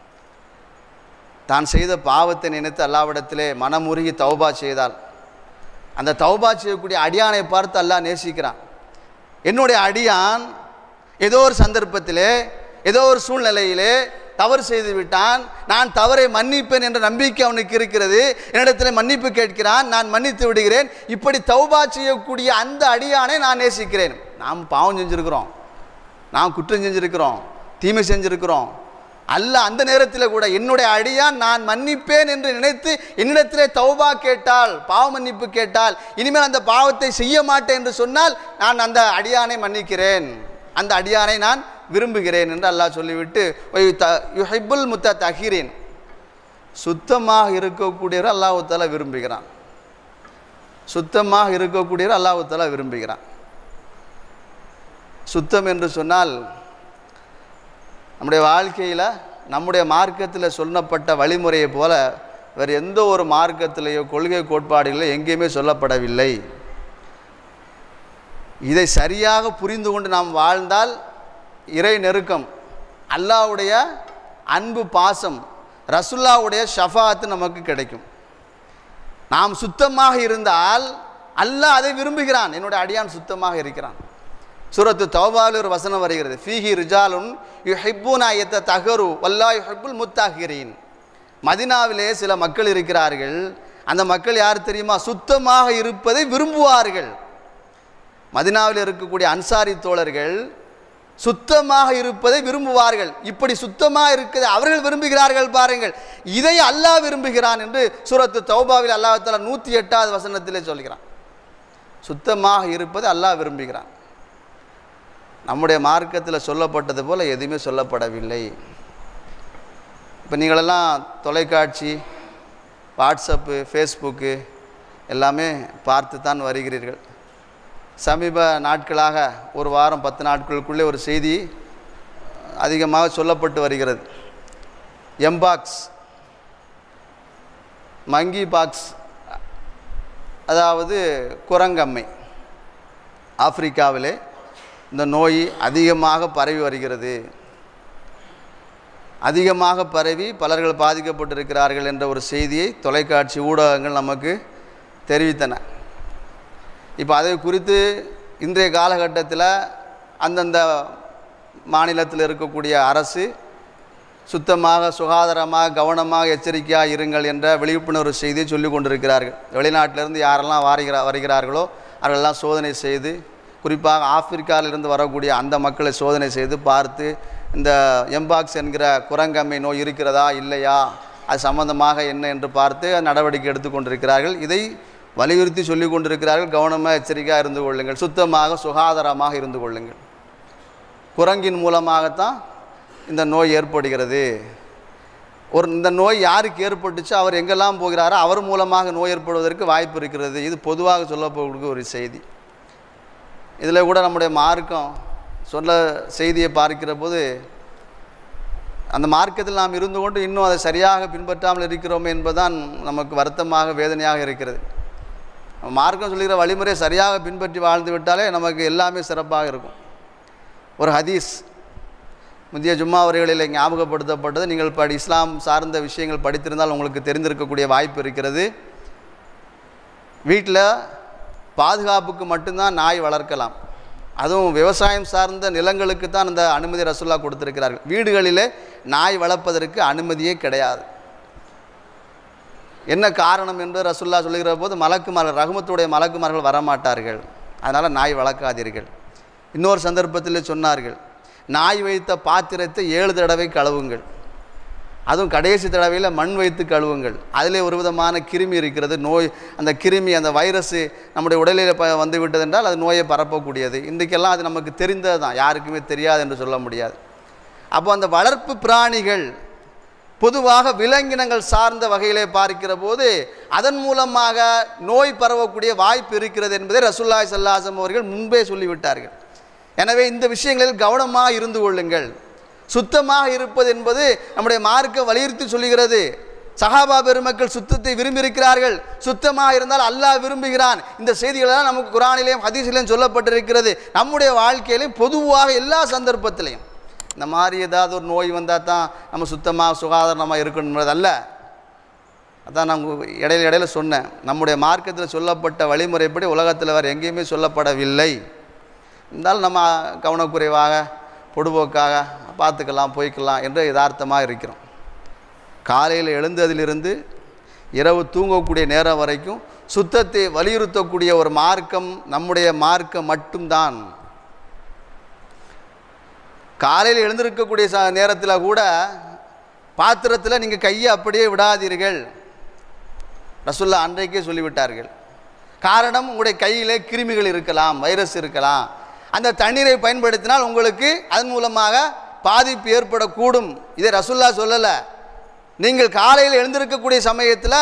தான் செய்த பாவத்தை நினைத்து அல்லாவிடத்திலே மனமுருகி தௌபா செய்தால் அந்த தௌபா செய்யக்கூடிய அடியானை பார்த்து அல்லாஹ் நேசிக்கிறான் என்னுடைய அடியான் ஏதோ ஒரு சந்தர்ப்பத்திலே ஏதோ ஒரு சூழ்நிலையிலே தவறு செய்து விட்டான் நான் தவறை மன்னிப்பேன் என்ற நம்பிக்கை அவனுக்கு இருக்கிறது என்னிடத்தில் மன்னிப்பு கேட்கிறான் நான் மன்னித்து விடுகிறேன் இப்படி தௌபா செய்யக்கூடிய அந்த அடியானை நான் நேசிக்கிறேன் நாம் பாவம் செஞ்சுருக்கிறோம் நாம் குற்றம் செஞ்சுருக்கிறோம் தீமை செஞ்சுருக்கிறோம் அல்ல அந்த நேரத்தில் கூட என்னுடைய அடியான் நான் மன்னிப்பேன் என்று நினைத்து என்னிடத்திலே தௌபா கேட்டால் பாவ மன்னிப்பு கேட்டால் இனிமேல் அந்த பாவத்தை செய்ய மாட்டேன் என்று சொன்னால் நான் அந்த அடியானை மன்னிக்கிறேன் அந்த அடியானை நான் விரும்புகிறேன் என்று அல்லாஹ் சொல்லிவிட்டு யுஹிப்புல் முத்த தஹீரேன் சுத்தமாக இருக்கக்கூடியவர் அல்லாஹு தாலா விரும்புகிறான் சுத்தமாக இருக்கக்கூடியவர் அல்லாஹு தாலா விரும்புகிறான் சுத்தம் என்று சொன்னால் நம்முடைய வாழ்க்கையில் நம்முடைய மார்க்கத்தில் சொல்லப்பட்ட வழிமுறையை போல வேறு எந்த ஒரு மார்க்கத்திலேயோ கொள்கை கோட்பாடுகளோ எங்கேயுமே சொல்லப்படவில்லை இதை சரியாக புரிந்து கொண்டு நாம் வாழ்ந்தால் இறை நெருக்கம் அல்லாவுடைய அன்பு பாசம் ரசுல்லாவுடைய ஷஃபாத்து நமக்கு கிடைக்கும் நாம் சுத்தமாக இருந்தால் அல்லாஹ் அதை விரும்புகிறான் என்னுடைய அடியான் சுத்தமாக இருக்கிறான் சூரத்து தௌபாவில் ஒரு வசனம் வருகிறது ஃபீஹி ரிஜாலுன் யு ஹிப்புனா எத்த தகரு வல்லா யு ஹிப்புல் முத்தாகிறீன் மதினாவிலே சில மக்கள் இருக்கிறார்கள் அந்த மக்கள் யார் தெரியுமா சுத்தமாக இருப்பதை விரும்புவார்கள் மதினாவில் இருக்கக்கூடிய அன்சாரி தோழர்கள் சுத்தமாக இருப்பதை விரும்புவார்கள் இப்படி சுத்தமாக இருக்கிறது அவர்கள் விரும்புகிறார்கள் பாருங்கள் இதை அல்லாஹ் விரும்புகிறான் என்று சூரத்து தௌபாவில் அல்லாஹால நூற்றி எட்டாவது வசனத்திலே சொல்கிறான் சுத்தமாக இருப்பதை அல்லாஹ் விரும்புகிறான் நம்முடைய மார்க்கத்தில் சொல்லப்பட்டது போல் எதுவுமே சொல்லப்படவில்லை இப்போ நீங்களெல்லாம் தொலைக்காட்சி வாட்ஸ்அப்பு ஃபேஸ்புக்கு எல்லாமே பார்த்து தான் வருகிறீர்கள் சமீப நாட்களாக ஒரு வாரம் பத்து நாட்களுக்குள்ளே ஒரு செய்தி அதிகமாக சொல்லப்பட்டு வருகிறது எம்பாக்ஸ் மங்கி பாக்ஸ் அதாவது குரங்கம்மை ஆப்பிரிக்காவிலே இந்த நோய் அதிகமாக பரவி வருகிறது அதிகமாக பரவி பலர்கள் பாதிக்கப்பட்டிருக்கிறார்கள் என்ற ஒரு செய்தியை தொலைக்காட்சி ஊடகங்கள் நமக்கு தெரிவித்தன இப்போ அதை குறித்து இன்றைய காலகட்டத்தில் அந்தந்த மாநிலத்தில் இருக்கக்கூடிய அரசு சுத்தமாக சுகாதாரமாக கவனமாக எச்சரிக்கையாக இருங்கள் என்ற விழிப்புணர்வு செய்தியை சொல்லி கொண்டிருக்கிறார்கள் வெளிநாட்டிலிருந்து யாரெல்லாம் வாரிகிறா வருகிறார்களோ அவர்களெல்லாம் சோதனை செய்து குறிப்பாக ஆப்பிரிக்காவிலிருந்து வரக்கூடிய அந்த மக்களை சோதனை செய்து பார்த்து இந்த எம்பாக்ஸ் என்கிற குரங்கம்மை நோய் இருக்கிறதா இல்லையா அது சம்பந்தமாக என்ன என்று பார்த்து நடவடிக்கை எடுத்துக்கொண்டிருக்கிறார்கள் இதை வலியுறுத்தி சொல்லி கொண்டிருக்கிறார்கள் கவனமாக எச்சரிக்கையாக இருந்து கொள்ளுங்கள் சுத்தமாக சுகாதாரமாக இருந்து கொள்ளுங்கள் குரங்கின் மூலமாகத்தான் இந்த நோய் ஏற்படுகிறது ஒரு இந்த நோய் யாருக்கு ஏற்பட்டுச்சோ அவர் எங்கெல்லாம் போகிறாரோ அவர் மூலமாக நோய் ஏற்படுவதற்கு வாய்ப்பு இருக்கிறது இது பொதுவாக சொல்லப்படக்கூடிய ஒரு செய்தி இதில் கூட நம்முடைய மார்க்கம் சொல்ல செய்தியை பார்க்கிற போது அந்த மார்க்கத்தில் நாம் இருந்து கொண்டு இன்னும் அதை சரியாக பின்பற்றாமல் இருக்கிறோமே என்பதுதான் நமக்கு வருத்தமாக வேதனையாக இருக்கிறது மார்க்கம் சொல்லுகிற வழிமுறையை சரியாக பின்பற்றி வாழ்ந்து விட்டாலே நமக்கு எல்லாமே சிறப்பாக இருக்கும் ஒரு ஹதீஸ் முந்தைய ஜும்மா உரைகளில் ஞாபகப்படுத்தப்பட்டது நீங்கள் படி இஸ்லாம் சார்ந்த விஷயங்கள் படித்திருந்தால் உங்களுக்கு தெரிந்திருக்கக்கூடிய வாய்ப்பு இருக்கிறது வீட்டில் பாதுகாப்புக்கு மட்டும்தான் நாய் வளர்க்கலாம் அதுவும் விவசாயம் சார்ந்த நிலங்களுக்கு தான் அந்த அனுமதி ரசுல்லா கொடுத்திருக்கிறார்கள் வீடுகளிலே நாய் வளர்ப்பதற்கு அனுமதியே கிடையாது என்ன காரணம் என்று ரசுல்லா சொல்லுகிற போது மலக்குமார்கள் ரகுமத்துடைய மலக்குமார்கள் வரமாட்டார்கள் அதனால் நாய் வளர்க்காதீர்கள் இன்னொரு சந்தர்ப்பத்தில் சொன்னார்கள் நாய் வைத்த பாத்திரத்தை ஏழு தடவை கழுவுங்கள் அதுவும் கடைசி தடவையில் மண் வைத்து கழுவுங்கள் அதிலே ஒரு விதமான கிருமி இருக்கிறது நோய் அந்த கிருமி அந்த வைரஸ் நம்முடைய உடலில் ப வந்து விட்டது என்றால் அது நோயை பரப்பக்கூடியது இன்றைக்கெல்லாம் அது நமக்கு தெரிந்தது தான் யாருக்குமே தெரியாது என்று சொல்ல முடியாது அப்போ அந்த வளர்ப்பு பிராணிகள் பொதுவாக விலங்கினங்கள் சார்ந்த வகையிலே பார்க்கிற போது அதன் மூலமாக நோய் பரவக்கூடிய வாய்ப்பு இருக்கிறது என்பதை ரசுல்லாய் சல்லாசம் அவர்கள் முன்பே சொல்லிவிட்டார்கள் எனவே இந்த விஷயங்களில் கவனமாக இருந்து கொள்ளுங்கள் சுத்தமாக இருப்பது என்பது நம்முடைய மார்க்க வலியுறுத்தி சொல்லுகிறது சஹாபா பெருமக்கள் சுத்தத்தை விரும்பியிருக்கிறார்கள் சுத்தமாக இருந்தால் அல்லாஹ் விரும்புகிறான் இந்த செய்திகளெல்லாம் நமக்கு குரானிலேயும் ஹதீஸிலையும் சொல்லப்பட்டிருக்கிறது நம்முடைய வாழ்க்கையிலையும் பொதுவாக எல்லா சந்தர்ப்பத்திலையும் இந்த மாதிரி ஏதாவது ஒரு நோய் வந்தால் தான் நம்ம சுத்தமாக சுகாதாரமாக இருக்கணுன்றது அல்ல அதான் நான் உங்க இடையில இடையில சொன்னேன் நம்முடைய மார்க்கத்தில் சொல்லப்பட்ட வழிமுறைப்படி உலகத்தில் வேறு எங்கேயுமே சொல்லப்படவில்லை இருந்தாலும் நம்ம கவனக்குறைவாக பொடுபோக்காக பார்த்துக்கலாம் போய்க்கலாம் என்று யதார்த்தமாக இருக்கிறோம் காலையில் எழுந்ததிலிருந்து இரவு தூங்கக்கூடிய நேரம் வரைக்கும் சுத்தத்தை வலியுறுத்தக்கூடிய ஒரு மார்க்கம் நம்முடைய மார்க்கம் மட்டும்தான் காலையில் எழுந்திருக்கக்கூடிய ச நேரத்தில் கூட பாத்திரத்தில் நீங்கள் கையை அப்படியே விடாதீர்கள் ரசுல்லா அன்றைக்கே சொல்லிவிட்டார்கள் காரணம் உங்களுடைய கையிலே கிருமிகள் இருக்கலாம் வைரஸ் இருக்கலாம் அந்த தண்ணீரை பயன்படுத்தினால் உங்களுக்கு அதன் மூலமாக பாதிப்பு ஏற்படக்கூடும் இதை ரசுல்லா சொல்லலை நீங்கள் காலையில் எழுந்திருக்கக்கூடிய சமயத்தில்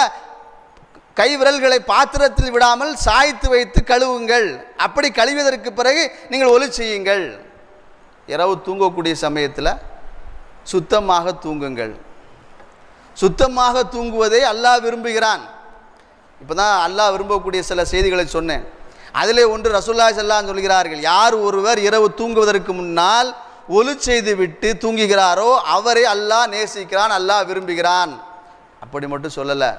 கை விரல்களை பாத்திரத்தில் விடாமல் சாய்த்து வைத்து கழுவுங்கள் அப்படி கழுவியதற்கு பிறகு நீங்கள் ஒலி செய்யுங்கள் இரவு தூங்கக்கூடிய சமயத்தில் சுத்தமாக தூங்குங்கள் சுத்தமாக தூங்குவதை அல்லாஹ் விரும்புகிறான் இப்போ தான் அல்லாஹ் விரும்பக்கூடிய சில செய்திகளை சொன்னேன் அதிலே ஒன்று ரசுல்லா செல்லான் சொல்கிறார்கள் யார் ஒருவர் இரவு தூங்குவதற்கு முன்னால் ஒலு செய்து விட்டு தூங்குகிறாரோ அவரை அல்லாஹ் நேசிக்கிறான் அல்லாஹ் விரும்புகிறான் அப்படி மட்டும் சொல்லலை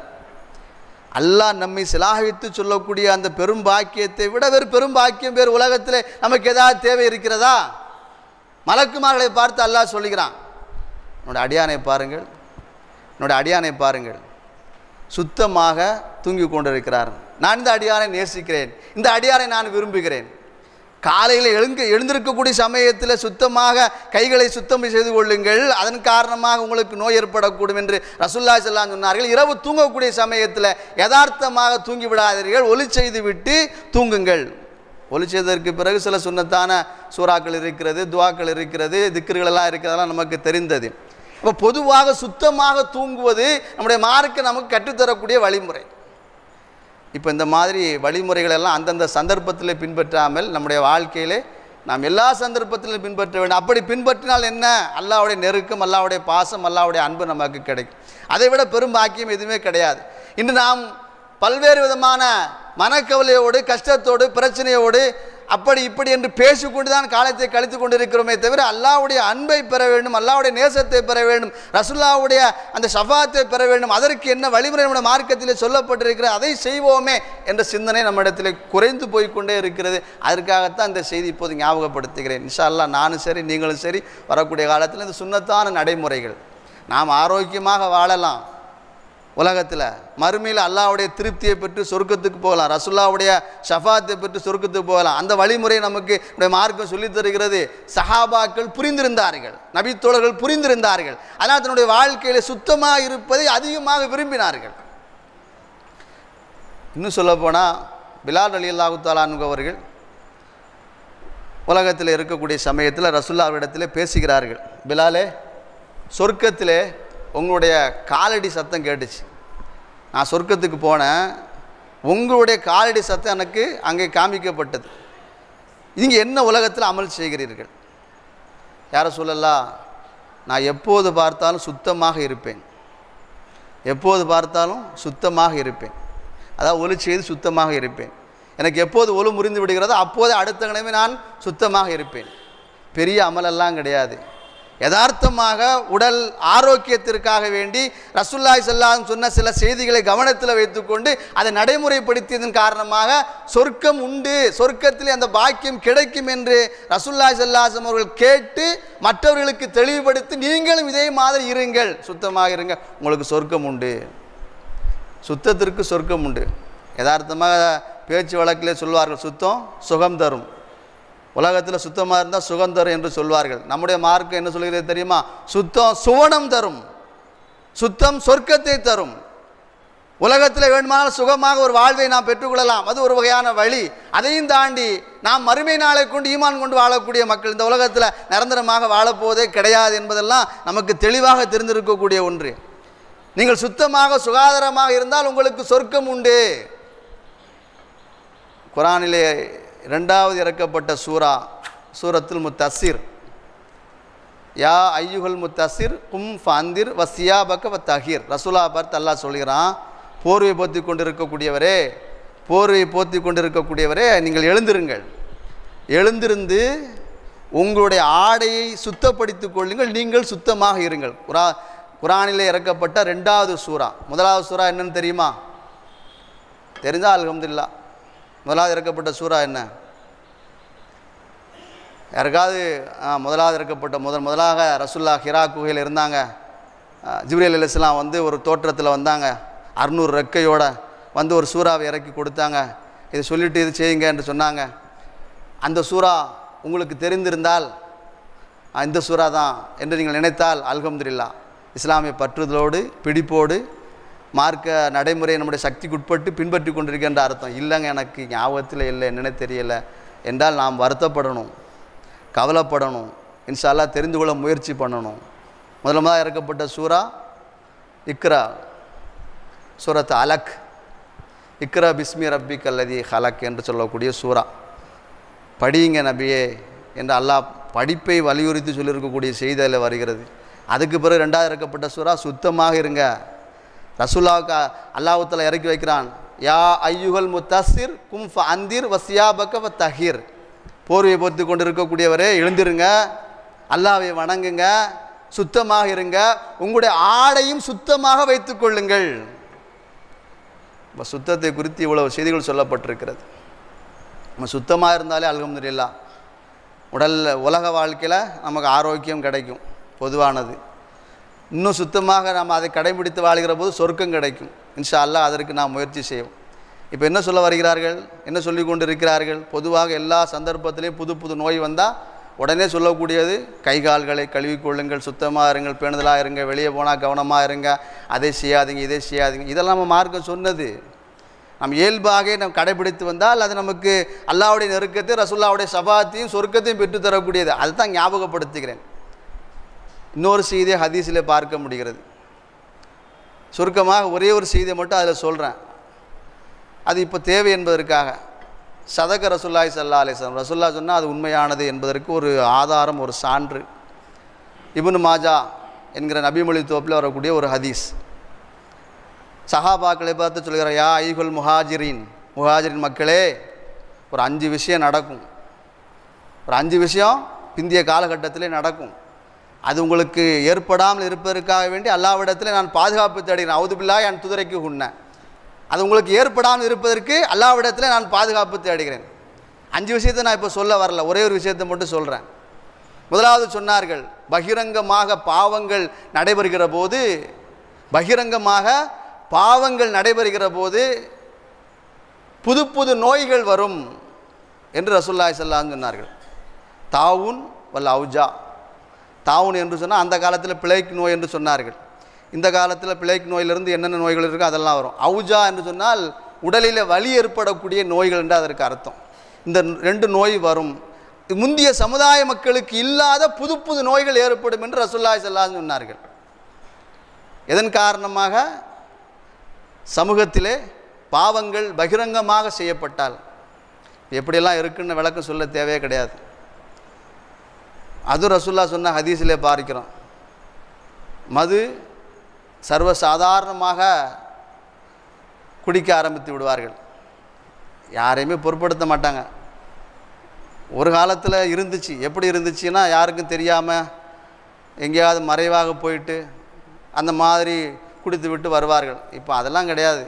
அல்லாஹ் நம்மை சிலாகித்து சொல்லக்கூடிய அந்த பெரும் பாக்கியத்தை விட வேறு பெரும் பாக்கியம் வேறு உலகத்தில் நமக்கு ஏதாவது தேவை இருக்கிறதா மலக்குமார்களை பார்த்து அல்லாஹ் சொல்லுகிறான் என்னோட அடியானை பாருங்கள் என்னோட அடியானை பாருங்கள் சுத்தமாக தூங்கி கொண்டிருக்கிறார் நான் இந்த அடியானை நேசிக்கிறேன் இந்த அடியாரை நான் விரும்புகிறேன் காலையில் எழுங்க எழுந்திருக்கக்கூடிய சமயத்தில் சுத்தமாக கைகளை சுத்தம் செய்து கொள்ளுங்கள் அதன் காரணமாக உங்களுக்கு நோய் ஏற்படக்கூடும் என்று ரசுல்லா செல்லாம் சொன்னார்கள் இரவு தூங்கக்கூடிய சமயத்தில் யதார்த்தமாக தூங்கி விடாதீர்கள் ஒலி செய்து விட்டு தூங்குங்கள் ஒலி செய்ததற்கு பிறகு சில சுண்ணத்தான சூறாக்கள் இருக்கிறது துவாக்கள் இருக்கிறது திக்கர்கள் எல்லாம் இருக்கிறதெல்லாம் நமக்கு தெரிந்தது இப்போ பொதுவாக சுத்தமாக தூங்குவது நம்முடைய மார்க்கு நமக்கு கற்றுத்தரக்கூடிய வழிமுறை இப்போ இந்த மாதிரி வழிமுறைகள் எல்லாம் அந்தந்த சந்தர்ப்பத்தில் பின்பற்றாமல் நம்முடைய வாழ்க்கையிலே நாம் எல்லா சந்தர்ப்பத்திலும் பின்பற்ற வேண்டும் அப்படி பின்பற்றினால் என்ன அல்லாவுடைய நெருக்கம் அல்லாவுடைய பாசம் அல்லாவுடைய அன்பு நமக்கு கிடைக்கும் அதை விட பெரும் பாக்கியம் எதுவுமே கிடையாது இன்று நாம் பல்வேறு விதமான மனக்கவலையோடு கஷ்டத்தோடு பிரச்சனையோடு அப்படி இப்படி என்று பேசிக்கொண்டு தான் காலத்தை கழித்து கொண்டிருக்கிறோமே தவிர அல்லாவுடைய அன்பை பெற வேண்டும் அல்லாவுடைய நேசத்தை பெற வேண்டும் ரசுல்லாவுடைய அந்த ஷஃபாத்தை பெற வேண்டும் அதற்கு என்ன வழிமுறை நம்முடைய மார்க்கத்தில் சொல்லப்பட்டிருக்கிற அதை செய்வோமே என்ற சிந்தனை நம்மிடத்தில் குறைந்து போய்க்கொண்டே இருக்கிறது அதற்காகத்தான் இந்த செய்தி இப்போது ஞாபகப்படுத்துகிறேன் இன்ஷா அல்லாஹ் நானும் சரி நீங்களும் சரி வரக்கூடிய காலத்தில் இந்த சுண்ணத்தான நடைமுறைகள் நாம் ஆரோக்கியமாக வாழலாம் உலகத்தில் மறுமையில் அல்லாவுடைய திருப்தியை பெற்று சொர்க்கத்துக்கு போகலாம் ரசுல்லாவுடைய ஷஃபாத்தை பெற்று சொர்க்கத்துக்கு போகலாம் அந்த வழிமுறை நமக்கு நம்முடைய மார்க்கம் சொல்லித் தருகிறது சஹாபாக்கள் புரிந்திருந்தார்கள் நபித்தோழர்கள் புரிந்திருந்தார்கள் அதனால் தன்னுடைய வாழ்க்கையில் சுத்தமாக இருப்பதை அதிகமாக விரும்பினார்கள் இன்னும் சொல்லப்போனால் பிலால் அலி அல்லாஹு அவர்கள் உலகத்தில் இருக்கக்கூடிய சமயத்தில் ரசுல்லாவிடத்தில் பேசுகிறார்கள் பிலாலே சொர்க்கத்திலே உங்களுடைய காலடி சத்தம் கேட்டுச்சு நான் சொர்க்கத்துக்கு போனேன் உங்களுடைய காலடி சத்தம் எனக்கு அங்கே காமிக்கப்பட்டது நீங்கள் என்ன உலகத்தில் அமல் செய்கிறீர்கள் யாரை சொல்லலாம் நான் எப்போது பார்த்தாலும் சுத்தமாக இருப்பேன் எப்போது பார்த்தாலும் சுத்தமாக இருப்பேன் அதாவது ஒலி செய்து சுத்தமாக இருப்பேன் எனக்கு எப்போது ஒலு முறிந்து விடுகிறதோ அப்போதே அடுத்த கணமே நான் சுத்தமாக இருப்பேன் பெரிய அமலெல்லாம் கிடையாது யதார்த்தமாக உடல் ஆரோக்கியத்திற்காக வேண்டி ரசுல்லாய் செல்லாம் சொன்ன சில செய்திகளை கவனத்தில் வைத்துக்கொண்டு அதை நடைமுறைப்படுத்தியதன் காரணமாக சொர்க்கம் உண்டு சொர்க்கத்தில் அந்த பாக்கியம் கிடைக்கும் என்று ரசுல்லாய் செல்லாசம் அவர்கள் கேட்டு மற்றவர்களுக்கு தெளிவுபடுத்தி நீங்களும் இதே மாதிரி இருங்கள் சுத்தமாக இருங்க உங்களுக்கு சொர்க்கம் உண்டு சுத்தத்திற்கு சொர்க்கம் உண்டு யதார்த்தமாக பேச்சு வழக்கிலே சொல்வார்கள் சுத்தம் சுகம் தரும் உலகத்தில் சுத்தமாக இருந்தால் சுகம் தரும் என்று சொல்வார்கள் நம்முடைய மார்க்கம் என்ன சொல்கிறது தெரியுமா சுத்தம் சுவனம் தரும் சுத்தம் சொர்க்கத்தை தரும் உலகத்தில் வேண்டுமானால் சுகமாக ஒரு வாழ்வை நாம் பெற்றுக்கொள்ளலாம் அது ஒரு வகையான வழி அதையும் தாண்டி நாம் மறுமை நாளை கொண்டு ஈமான் கொண்டு வாழக்கூடிய மக்கள் இந்த உலகத்தில் நிரந்தரமாக வாழப்போவதே கிடையாது என்பதெல்லாம் நமக்கு தெளிவாக தெரிந்திருக்கக்கூடிய ஒன்று நீங்கள் சுத்தமாக சுகாதாரமாக இருந்தால் உங்களுக்கு சொர்க்கம் உண்டு குரானிலே இரண்டாவது இறக்கப்பட்ட சூரா சூரத்துல் முத்தசிர் யா ஐயுகல் முத்தசிர் கும் ஃபந்திர் வசியா பக்க வ தஹீர் ரசூலா பர்த் அல்லாஹ் சொல்கிறான் போர்வை போத்தி கொண்டிருக்கக்கூடியவரே போர்வை போத்தி கொண்டிருக்கக்கூடியவரே நீங்கள் எழுந்திருங்கள் எழுந்திருந்து உங்களுடைய ஆடையை சுத்தப்படுத்திக் கொள்ளுங்கள் நீங்கள் சுத்தமாக இருங்கள் குரா குரானிலே இறக்கப்பட்ட ரெண்டாவது சூரா முதலாவது சூரா என்னன்னு தெரியுமா தெரிஞ்சால் அல்ஹம்துலில்லா முதலாவது இறக்கப்பட்ட சூரா என்ன யாருக்காவது ஆ, முதலாவது இறக்கப்பட்ட முதல் முதலாக ரசுல்லா ஹிரா குகையில் இருந்தாங்க ஜிப்ரேல் அலிஸ்லாம் வந்து ஒரு தோற்றத்தில் வந்தாங்க அறுநூறு ரெக்கையோட வந்து ஒரு சூறாவை இறக்கி கொடுத்தாங்க இதை சொல்லிட்டு இது செய்யுங்க என்று சொன்னாங்க அந்த சூறா உங்களுக்கு தெரிந்திருந்தால் ஆ, இந்த சூறா தான் என்று நீங்கள் நினைத்தால் அல்ஹம்துலில்லா இஸ்லாமிய பற்றுதலோடு பிடிப்போடு மார்க்க நடைமுறையை நம்முடைய சக்திக்கு உட்பட்டு பின்பற்றி கொண்டிருக்கின்ற அர்த்தம் இல்லைங்க எனக்கு ஞாபகத்தில் இல்லை என்னென்ன தெரியலை என்றால் நாம் வருத்தப்படணும் கவலைப்படணும் இன்ஷால்லா தெரிந்து கொள்ள முயற்சி பண்ணணும் முதல்ல முதலாக இறக்கப்பட்ட சூரா இக்ரா சூரத் அலக் இக்ரா பிஸ்மி ரப்பி கல்லதி ஹலக் என்று சொல்லக்கூடிய சூரா படியுங்க நபியே என்று அல்லாஹ் படிப்பை வலியுறுத்தி சொல்லியிருக்கக்கூடிய செய்தி அதில் வருகிறது அதுக்கு பிறகு ரெண்டாவது இறக்கப்பட்ட சூறா சுத்தமாக இருங்க ரசூல்லாவுக்கு அல்லாஹுத்தலா இறக்கி வைக்கிறான் யா ஐயுகல் முத்தசிர் கும் ஃப அந்திர் வசியாபக்க வ தஹீர் போர்வையை பொறுத்து கொண்டு இருக்கக்கூடியவரே எழுந்திருங்க அல்லாவை வணங்குங்க சுத்தமாக இருங்க உங்களுடைய ஆடையும் சுத்தமாக வைத்துக் கொள்ளுங்கள் இப்போ சுத்தத்தை குறித்து இவ்வளவு செய்திகள் சொல்லப்பட்டிருக்கிறது நம்ம சுத்தமாக இருந்தாலே அல்ஹம்துலில்லா உடல் உலக வாழ்க்கையில் நமக்கு ஆரோக்கியம் கிடைக்கும் பொதுவானது இன்னும் சுத்தமாக நாம் அதை கடைபிடித்து வாழ்கிற போது சொர்க்கம் கிடைக்கும் இன்ஷா அல்லாஹ் அதற்கு நாம் முயற்சி செய்வோம் இப்போ என்ன சொல்ல வருகிறார்கள் என்ன சொல்லி கொண்டு இருக்கிறார்கள் பொதுவாக எல்லா சந்தர்ப்பத்திலையும் புது புது நோய் வந்தால் உடனே சொல்லக்கூடியது கை கால்களை கழுவிக்கொள்ளுங்கள் சுத்தமாக இருங்கள் பேணுதலாக இருங்க வெளியே போனால் கவனமாக இருங்க அதை செய்யாதீங்க இதை செய்யாதீங்க இதெல்லாம் நம்ம மார்க்கம் சொன்னது நம் இயல்பாக நாம் கடைபிடித்து வந்தால் அது நமக்கு அல்லாவுடைய நெருக்கத்தை ரசுல்லாவுடைய சபாத்தையும் சொர்க்கத்தையும் பெற்றுத் தரக்கூடியது அதுதான் ஞாபகப்படுத்துகிறேன் இன்னொரு செய்தியை ஹதீஸில் பார்க்க முடிகிறது சுருக்கமாக ஒரே ஒரு செய்தியை மட்டும் அதில் சொல்கிறேன் அது இப்போ தேவை என்பதற்காக சதக ரசுல்லாய் சல்லா அலிஸ்லாம் ரசுல்லா சொன்னால் அது உண்மையானது என்பதற்கு ஒரு ஆதாரம் ஒரு சான்று இப்னு மாஜா என்கிற நபிமொழி தோப்பில் வரக்கூடிய ஒரு ஹதீஸ் சஹாபாக்களை பார்த்து சொல்கிறார் யா ஐகுல் முஹாஜிரின் முஹாஜிரின் மக்களே ஒரு அஞ்சு விஷயம் நடக்கும் ஒரு அஞ்சு விஷயம் பிந்திய காலகட்டத்திலே நடக்கும் அது உங்களுக்கு ஏற்படாமல் இருப்பதற்காக வேண்டி அல்லாவிடத்தில் நான் பாதுகாப்பு தேடுகிறேன் அவுதுபில்லா என் துதிரைக்கு உண்ணேன் அது உங்களுக்கு ஏற்படாமல் இருப்பதற்கு அல்லாவிடத்தில் நான் பாதுகாப்பு தேடுகிறேன் அஞ்சு விஷயத்தை நான் இப்போ சொல்ல வரல ஒரே ஒரு விஷயத்தை மட்டும் சொல்கிறேன் முதலாவது சொன்னார்கள் பகிரங்கமாக பாவங்கள் நடைபெறுகிற போது பகிரங்கமாக பாவங்கள் நடைபெறுகிற போது புது புது நோய்கள் வரும் என்று ரசூல்லாய் சொல்லான்னு சொன்னார்கள் தாவுன் வல்ல அவுஜா தாவுன் என்று சொன்னால் அந்த காலத்தில் பிழைக்கு நோய் என்று சொன்னார்கள் இந்த காலத்தில் பிழைக்கு நோயிலிருந்து என்னென்ன நோய்கள் இருக்கோ அதெல்லாம் வரும் அவுஜா என்று சொன்னால் உடலில் வலி ஏற்படக்கூடிய நோய்கள் என்று அதற்கு அர்த்தம் இந்த ரெண்டு நோய் வரும் முந்திய சமுதாய மக்களுக்கு இல்லாத புது புது நோய்கள் ஏற்படும் என்று ரசூல்லாய் ஸல்லல்லாஹு சொன்னார்கள் எதன் காரணமாக சமூகத்திலே பாவங்கள் பகிரங்கமாக செய்யப்பட்டால் எப்படியெல்லாம் இருக்குன்னு விளக்கம் சொல்ல தேவையே கிடையாது அது ரசுல்லா சொன்ன ஹதீஸிலே பார்க்கிறோம் மது சர்வசாதாரணமாக குடிக்க ஆரம்பித்து விடுவார்கள் யாரையுமே பொருட்படுத்த மாட்டாங்க ஒரு காலத்தில் இருந்துச்சு எப்படி இருந்துச்சுன்னா யாருக்கும் தெரியாமல் எங்கேயாவது மறைவாக போயிட்டு அந்த மாதிரி குடித்து விட்டு வருவார்கள் இப்போ அதெல்லாம் கிடையாது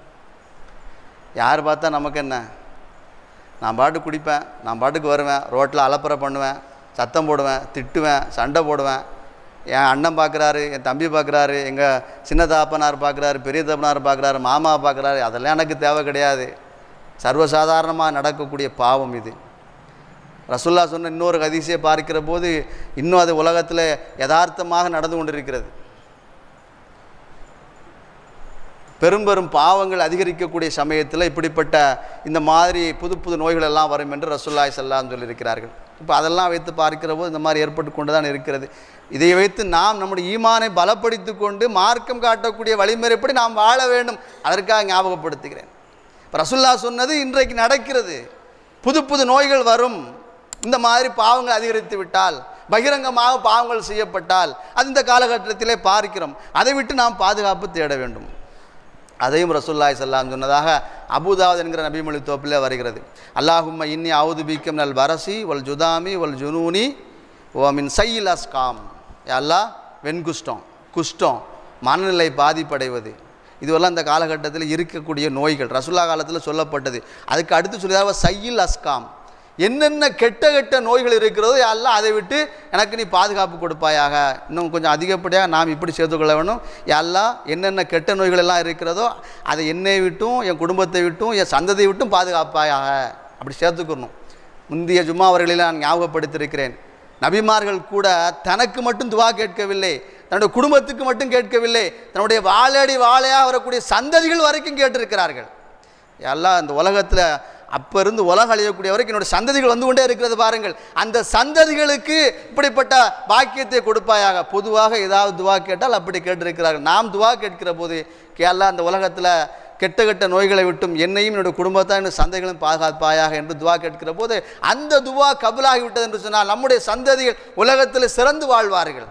யார் பார்த்தா நமக்கு என்ன நான் பாட்டுக்கு குடிப்பேன் நான் பாட்டுக்கு வருவேன் ரோட்டில் அலப்பறை பண்ணுவேன் சத்தம் போடுவேன் திட்டுவேன் சண்டை போடுவேன் என் அண்ணன் பார்க்குறாரு என் தம்பி பார்க்குறாரு எங்கள் சின்ன தாப்பனார் பார்க்குறாரு பெரிய தாப்பனார் பார்க்குறாரு மாமா பார்க்குறாரு அதெல்லாம் எனக்கு தேவை கிடையாது சர்வசாதாரணமாக நடக்கக்கூடிய பாவம் இது ரசுல்லா சொன்ன இன்னொரு ஹதீஸை பார்க்கிற போது இன்னும் அது உலகத்தில் யதார்த்தமாக நடந்து கொண்டிருக்கிறது பெரும் பெரும் பாவங்கள் அதிகரிக்கக்கூடிய சமயத்தில் இப்படிப்பட்ட இந்த மாதிரி புது புது நோய்கள் எல்லாம் வரும் என்று ரசுல்லாய் சல்லாம் சொல்லியிருக்கிறார்கள் இப்போ அதெல்லாம் வைத்து பார்க்கிற போது இந்த மாதிரி ஏற்பட்டு கொண்டு தான் இருக்கிறது இதை வைத்து நாம் நம்முடைய ஈமானை பலப்படுத்தி கொண்டு மார்க்கம் காட்டக்கூடிய வழிமுறைப்படி நாம் வாழ வேண்டும் அதற்காக ஞாபகப்படுத்துகிறேன் இப்போ ரசுல்லா சொன்னது இன்றைக்கு நடக்கிறது புது புது நோய்கள் வரும் இந்த மாதிரி பாவங்கள் அதிகரித்து விட்டால் பகிரங்கமாக பாவங்கள் செய்யப்பட்டால் அது இந்த காலகட்டத்திலே பார்க்கிறோம் அதை விட்டு நாம் பாதுகாப்பு தேட வேண்டும் அதையும் ரசூல்லாய் சல்லாம் சொன்னதாக அபுதாவத் என்கிற நபிமொழி தோப்பிலே வருகிறது அல்லாஹும்ம இன்னி அவுது பீக்கம் நல் வரசி வல் ஜுதாமி வல் ஜுனூனி ஓ மின் சையில் அஸ்காம் அல்லாஹ் வெண்குஷ்டம் குஷ்டம் மனநிலை பாதிப்படைவது இதுவெல்லாம் இந்த காலகட்டத்தில் இருக்கக்கூடிய நோய்கள் ரசுல்லா காலத்தில் சொல்லப்பட்டது அதுக்கு அடுத்து சொல்லியதாக சையில் அஸ்காம் என்னென்ன கெட்ட கெட்ட நோய்கள் இருக்கிறதோ எல்லாம் அதை விட்டு எனக்கு நீ பாதுகாப்பு கொடுப்பாயாக இன்னும் கொஞ்சம் அதிகப்படியாக நாம் இப்படி சேர்த்துக்கொள்ள வேணும் எல்லாம் என்னென்ன கெட்ட நோய்கள் எல்லாம் இருக்கிறதோ அதை என்னை விட்டும் என் குடும்பத்தை விட்டும் என் சந்ததியை விட்டும் பாதுகாப்பாயாக அப்படி சேர்த்துக்கணும் முந்தைய ஜும்மா அவர்களில் நான் ஞாபகப்படுத்தியிருக்கிறேன் நபிமார்கள் கூட தனக்கு மட்டும் துவா கேட்கவில்லை தன்னுடைய குடும்பத்துக்கு மட்டும் கேட்கவில்லை தன்னுடைய வாழடி வாழையாக வரக்கூடிய சந்ததிகள் வரைக்கும் கேட்டிருக்கிறார்கள் எல்லாம் இந்த உலகத்தில் அப்போ இருந்து உலகம் அழியக்கூடிய வரைக்கும் என்னோட சந்ததிகள் வந்து கொண்டே இருக்கிறது பாருங்கள் அந்த சந்ததிகளுக்கு இப்படிப்பட்ட பாக்கியத்தை கொடுப்பாயாக பொதுவாக ஏதாவது துவா கேட்டால் அப்படி கேட்டிருக்கிறார்கள் நாம் துவா கேட்கிற போது கேரளா அந்த உலகத்தில் கெட்ட கெட்ட நோய்களை விட்டும் என்னையும் என்னுடைய குடும்பத்தை என்னுடைய சந்தைகளும் பாதுகாப்பாயாக என்று துவா கேட்கிற போது அந்த துவா கபலாகி விட்டது என்று சொன்னால் நம்முடைய சந்ததிகள் உலகத்தில் சிறந்து வாழ்வார்கள்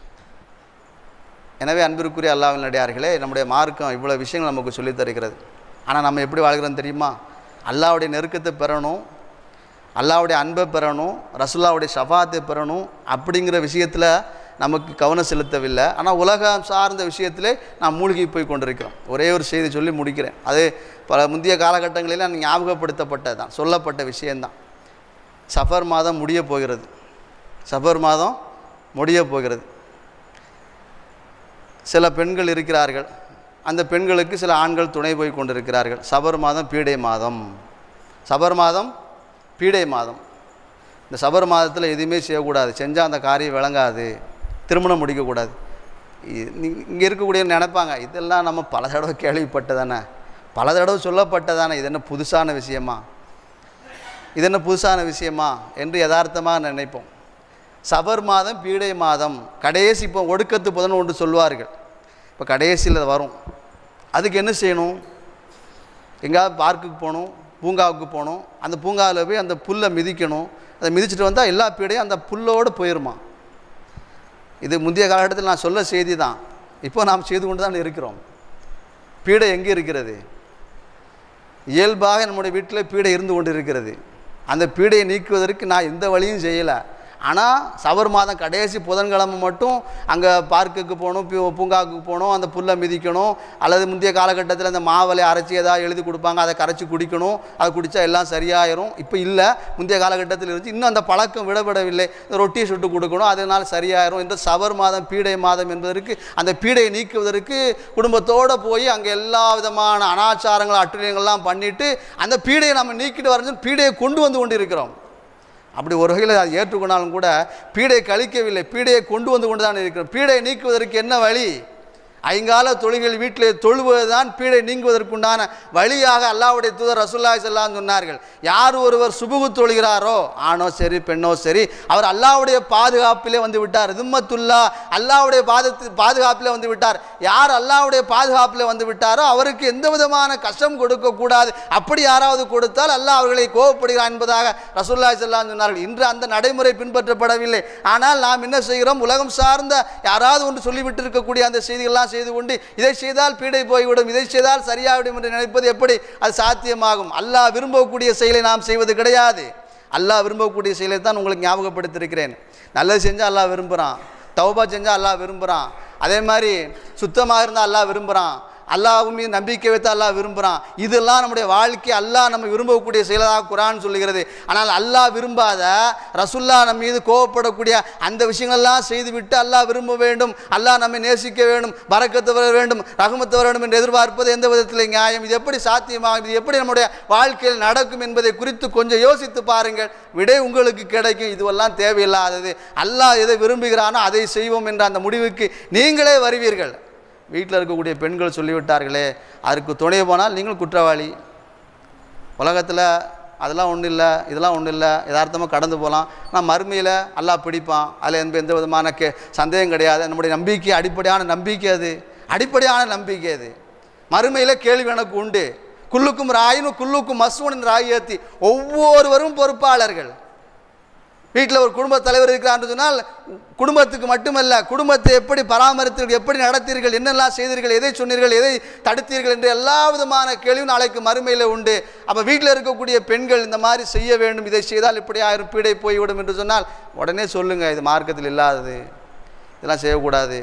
எனவே அன்பிற்குரிய அல்லாவின் நடிகார்களே நம்முடைய மார்க்கம் இவ்வளோ விஷயங்கள் நமக்கு சொல்லித் தருகிறது ஆனால் நம்ம எப்படி வாழ்கிறோம் தெரியுமா அல்லாவுடைய நெருக்கத்தை பெறணும் அல்லாவுடைய அன்பை பெறணும் ரசுல்லாவுடைய ஷஃபாத்தை பெறணும் அப்படிங்கிற விஷயத்தில் நமக்கு கவனம் செலுத்தவில்லை ஆனால் உலகம் சார்ந்த விஷயத்திலே நாம் மூழ்கி போய் கொண்டிருக்கிறோம் ஒரே ஒரு செய்தி சொல்லி முடிக்கிறேன் அது பல முந்தைய காலகட்டங்களில் நான் ஞாபகப்படுத்தப்பட்டது தான் சொல்லப்பட்ட விஷயந்தான் சஃபர் மாதம் முடிய போகிறது சஃபர் மாதம் முடிய போகிறது சில பெண்கள் இருக்கிறார்கள் அந்த பெண்களுக்கு சில ஆண்கள் துணை போய் கொண்டிருக்கிறார்கள் சபர் மாதம் பீடை மாதம் சபர் மாதம் பீடை மாதம் இந்த சபர் மாதத்தில் எதுவுமே செய்யக்கூடாது செஞ்சால் அந்த காரியம் விளங்காது திருமணம் முடிக்கக்கூடாது இங்கே இருக்கக்கூடிய நினைப்பாங்க இதெல்லாம் நம்ம பல தடவை கேள்விப்பட்டதானே பல தடவை சொல்லப்பட்டதானே இது என்ன புதுசான விஷயமா இது என்ன புதுசான விஷயமா என்று யதார்த்தமாக நினைப்போம் சபர் மாதம் பீடை மாதம் கடைசி இப்போ ஒடுக்கத்து புதன் ஒன்று சொல்வார்கள் இப்போ கடைசியில் வரும் அதுக்கு என்ன செய்யணும் எங்கேயாவது பார்க்குக்கு போகணும் பூங்காவுக்கு போகணும் அந்த பூங்காவில் போய் அந்த புல்லை மிதிக்கணும் அதை மிதிச்சுட்டு வந்தால் எல்லா பீடையும் அந்த புல்லோடு போயிருமா இது முந்தைய காலகட்டத்தில் நான் சொல்ல செய்தி தான் இப்போ நாம் செய்து கொண்டு தான் இருக்கிறோம் பீடை எங்கே இருக்கிறது இயல்பாக நம்முடைய வீட்டில் பீடை இருந்து கொண்டு இருக்கிறது அந்த பீடையை நீக்குவதற்கு நான் எந்த வழியும் செய்யலை ஆனால் சவர் மாதம் கடைசி புதன்கிழமை மட்டும் அங்கே பார்க்குக்கு போகணும் பூ- பூங்காவுக்கு போகணும் அந்த புல்லை மிதிக்கணும் அல்லது முந்தைய காலகட்டத்தில் அந்த மாவலை அரைச்சி ஏதாவது எழுதி கொடுப்பாங்க அதை கரைச்சி குடிக்கணும் அதை குடித்தா எல்லாம் சரியாயிரும் இப்போ இல்லை முந்தைய காலகட்டத்தில் இருந்துச்சு இன்னும் அந்த பழக்கம் விடப்படவில்லை இந்த ரொட்டியை சுட்டு கொடுக்கணும் அதனால் சரியாயிரும் என்று சவர் மாதம் பீடை மாதம் என்பதற்கு அந்த பீடையை நீக்குவதற்கு குடும்பத்தோடு போய் அங்கே எல்லா விதமான அனாச்சாரங்கள் அட்டுழியங்கள்லாம் பண்ணிட்டு அந்த பீடையை நம்ம நீக்கிட்டு வரணும் பீடையை கொண்டு வந்து கொண்டு இருக்கிறோம் அப்படி ஒரு வகையில் அதை ஏற்றுக்கொண்டாலும் கூட பீடையை கழிக்கவில்லை பீடையை கொண்டு வந்து கொண்டு தான் இருக்கிறோம் பீடையை நீக்குவதற்கு என்ன வழி ஐங்கால தொழுகைகள் வீட்டிலே தொழுவதுதான் பீடை நீங்குவதற்குண்டான வழியாக அல்லாஹ்வுடைய தூதர் ரசூல்லாய் செல்லாம் சொன்னார்கள் யார் ஒருவர் சுபுகு தொழுகிறாரோ ஆணோ சரி பெண்ணோ சரி அவர் அல்லாஹ்வுடைய பாதுகாப்பிலே வந்து விட்டார் திம்மத்துல்லா அல்லாஹ்வுடைய பாதத்து பாதுகாப்பிலே வந்து விட்டார் யார் அல்லாஹ்வுடைய பாதுகாப்பிலே வந்து விட்டாரோ அவருக்கு எந்த விதமான கஷ்டம் கொடுக்கக்கூடாது அப்படி யாராவது கொடுத்தால் அல்லாஹ் அவர்களை கோவப்படுகிறார் என்பதாக ரசூல்லாய் செல்லாம் சொன்னார்கள் இன்று அந்த நடைமுறை பின்பற்றப்படவில்லை ஆனால் நாம் என்ன செய்கிறோம் உலகம் சார்ந்த யாராவது ஒன்று சொல்லிவிட்டு இருக்கக்கூடிய அந்த செய்திகள்லாம் செய்து கொண்டு இதை செய்தால் பீடை போய்விடும் இதை செய்தால் சரியாகிவிடும் என்று நினைப்பது எப்படி அது சாத்தியமாகும் அல்லாஹ் விரும்பக்கூடிய செயலை நாம் செய்வது கிடையாது அல்லாஹ் விரும்பக்கூடிய செயலை தான் உங்களுக்கு ஞாபகப்படுத்தியிருக்கிறேன் நல்லது செஞ்சால் அல்லாஹ் விரும்புகிறான் தௌபா செஞ்சால் அல்லாஹ் விரும்புகிறான் அதே மாதிரி சுத்தமாக இருந்தால் அல்லாஹ் விரும்புகிறான் அல்லாஹ் மீது நம்பிக்கை வைத்து அல்லாஹ் விரும்புகிறான் இதெல்லாம் நம்முடைய வாழ்க்கை அல்லாஹ் நம்ம விரும்பக்கூடிய செயலாக குரான் சொல்லுகிறது ஆனால் அல்லாஹ் விரும்பாத ரசுல்லா நம்ம மீது கோவப்படக்கூடிய அந்த விஷயங்கள்லாம் செய்துவிட்டு அல்லாஹ் விரும்ப வேண்டும் அல்லாஹ் நம்மை நேசிக்க வேண்டும் பறக்கத்து வர வேண்டும் ரகுமத்து வர வேண்டும் என்று எதிர்பார்ப்பது எந்த விதத்தில் நியாயம் இது எப்படி சாத்தியமாகும் இது எப்படி நம்முடைய வாழ்க்கையில் நடக்கும் என்பதை குறித்து கொஞ்சம் யோசித்து பாருங்கள் விடை உங்களுக்கு கிடைக்கும் இதுவெல்லாம் தேவையில்லாதது அல்லாஹ் எதை விரும்புகிறானோ அதை செய்வோம் என்ற அந்த முடிவுக்கு நீங்களே வருவீர்கள் வீட்டில் இருக்கக்கூடிய பெண்கள் சொல்லிவிட்டார்களே அதற்கு துணை போனால் நீங்கள் குற்றவாளி உலகத்தில் அதெல்லாம் ஒன்றும் இல்லை இதெல்லாம் ஒன்றும் இல்லை யதார்த்தமாக கடந்து போகலாம் நான் மறுமையில் அல்லாஹ் பிடிப்பான் அதில் எந்த எந்த விதமான கே சந்தேகம் கிடையாது நம்முடைய நம்பிக்கை அடிப்படையான நம்பிக்கை அது அடிப்படையான நம்பிக்கை அது மறுமையில் கேள்வி எனக்கு உண்டு குல்லுக்கும் ராயினும் குல்லுக்கும் மசூனின் ராயத்தி ஒவ்வொருவரும் பொறுப்பாளர்கள் வீட்டில் ஒரு குடும்ப தலைவர் இருக்கிறான்னு சொன்னால் குடும்பத்துக்கு மட்டுமல்ல குடும்பத்தை எப்படி பராமரித்தீர்கள் எப்படி நடத்தீர்கள் என்னெல்லாம் செய்தீர்கள் எதை சொன்னீர்கள் எதை தடுத்தீர்கள் என்று எல்லா விதமான கேள்வியும் நாளைக்கு மறுமையில் உண்டு அப்போ வீட்டில் இருக்கக்கூடிய பெண்கள் இந்த மாதிரி செய்ய வேண்டும் இதை செய்தால் இப்படி ஆயிரம் பீடை போய்விடும் என்று சொன்னால் உடனே சொல்லுங்கள் இது மார்க்கத்தில் இல்லாதது இதெல்லாம் செய்யக்கூடாது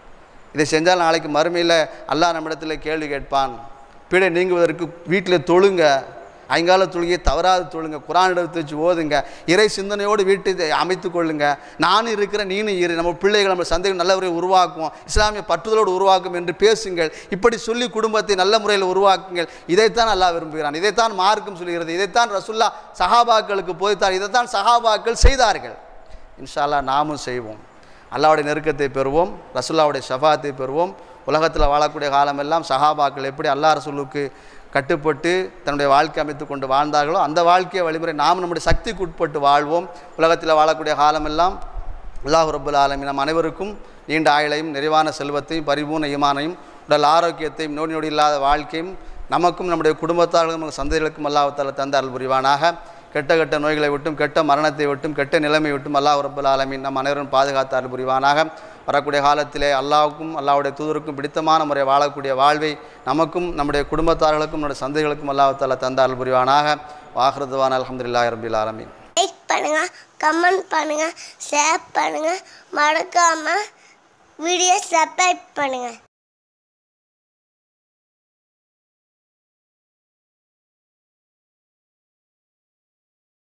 இதை செஞ்சால் நாளைக்கு மறுமையில் அல்லாஹ் நம்மிடத்தில் கேள்வி கேட்பான் பீடை நீங்குவதற்கு வீட்டில் தொழுங்க ஐங்கால தொழுகையை தவறாது தொழுங்க குரான் எடுத்து வச்சு ஓதுங்க இறை சிந்தனையோடு வீட்டை இதை அமைத்து கொள்ளுங்க நானும் இருக்கிறேன் நீனும் இரு நம்ம பிள்ளைகள் நம்ம சந்தேகம் நல்ல முறையில் உருவாக்குவோம் இஸ்லாமிய பற்றுதலோடு உருவாக்கும் என்று பேசுங்கள் இப்படி சொல்லி குடும்பத்தை நல்ல முறையில் உருவாக்குங்கள் இதைத்தான் அல்லாஹ் விரும்புகிறான் இதைத்தான் மார்க்கம் சொல்கிறது இதைத்தான் ரசுல்லா சஹாபாக்களுக்கு போதித்தார் இதைத்தான் சஹாபாக்கள் செய்தார்கள் இன்ஷா அல்லாஹ் நாமும் செய்வோம் அல்லாவுடைய நெருக்கத்தை பெறுவோம் ரசுல்லாவுடைய ஷஃபாத்தை பெறுவோம் உலகத்தில் வாழக்கூடிய காலமெல்லாம் சஹாபாக்கள் எப்படி அல்லா ரசூலுக்கு கட்டுப்பட்டு தன்னுடைய வாழ்க்கை அமைத்து கொண்டு வாழ்ந்தார்களோ அந்த வாழ்க்கையை வழிமுறை நாம் நம்முடைய சக்திக்கு உட்பட்டு வாழ்வோம் உலகத்தில் வாழக்கூடிய காலமெல்லாம் அல்லாஹ் ரபுல் ஆலமி நம் அனைவருக்கும் நீண்ட ஆயுளையும் நிறைவான செல்வத்தையும் பரிபூர்ண ஈமானையும் உடல் ஆரோக்கியத்தையும் நோய் நொடி இல்லாத வாழ்க்கையும் நமக்கும் நம்முடைய குடும்பத்தார்களும் நம்ம சந்தைகளுக்கும் அல்லாஹால தந்த அருள் புரிவானாக கெட்ட கெட்ட நோய்களை விட்டும் கெட்ட மரணத்தை விட்டும் கெட்ட நிலைமை விட்டும் அல்லாஹ் ரபுல் ஆலமின் நம் அனைவரும் பாதுகாத்து அருள் புரிவானாக வரக்கூடிய காலத்திலே அல்லாவுக்கும் அல்லாவுடைய தூதருக்கும் பிடித்தமான முறை வாழக்கூடிய வாழ்வை நமக்கும் நம்முடைய குடும்பத்தார்களுக்கும் நம்முடைய சந்தைகளுக்கும் அல்லாஹால தந்த அருள் புரிவானாக வாஹ்ரதுவான் அலமதுல்லாஹ் ரபில் ஆலமீன் லைக் பண்ணுங்க கமெண்ட் பண்ணுங்க ஷேர் பண்ணுங்க மறக்காம வீடியோ சப்ஸ்கிரைப் பண்ணுங்க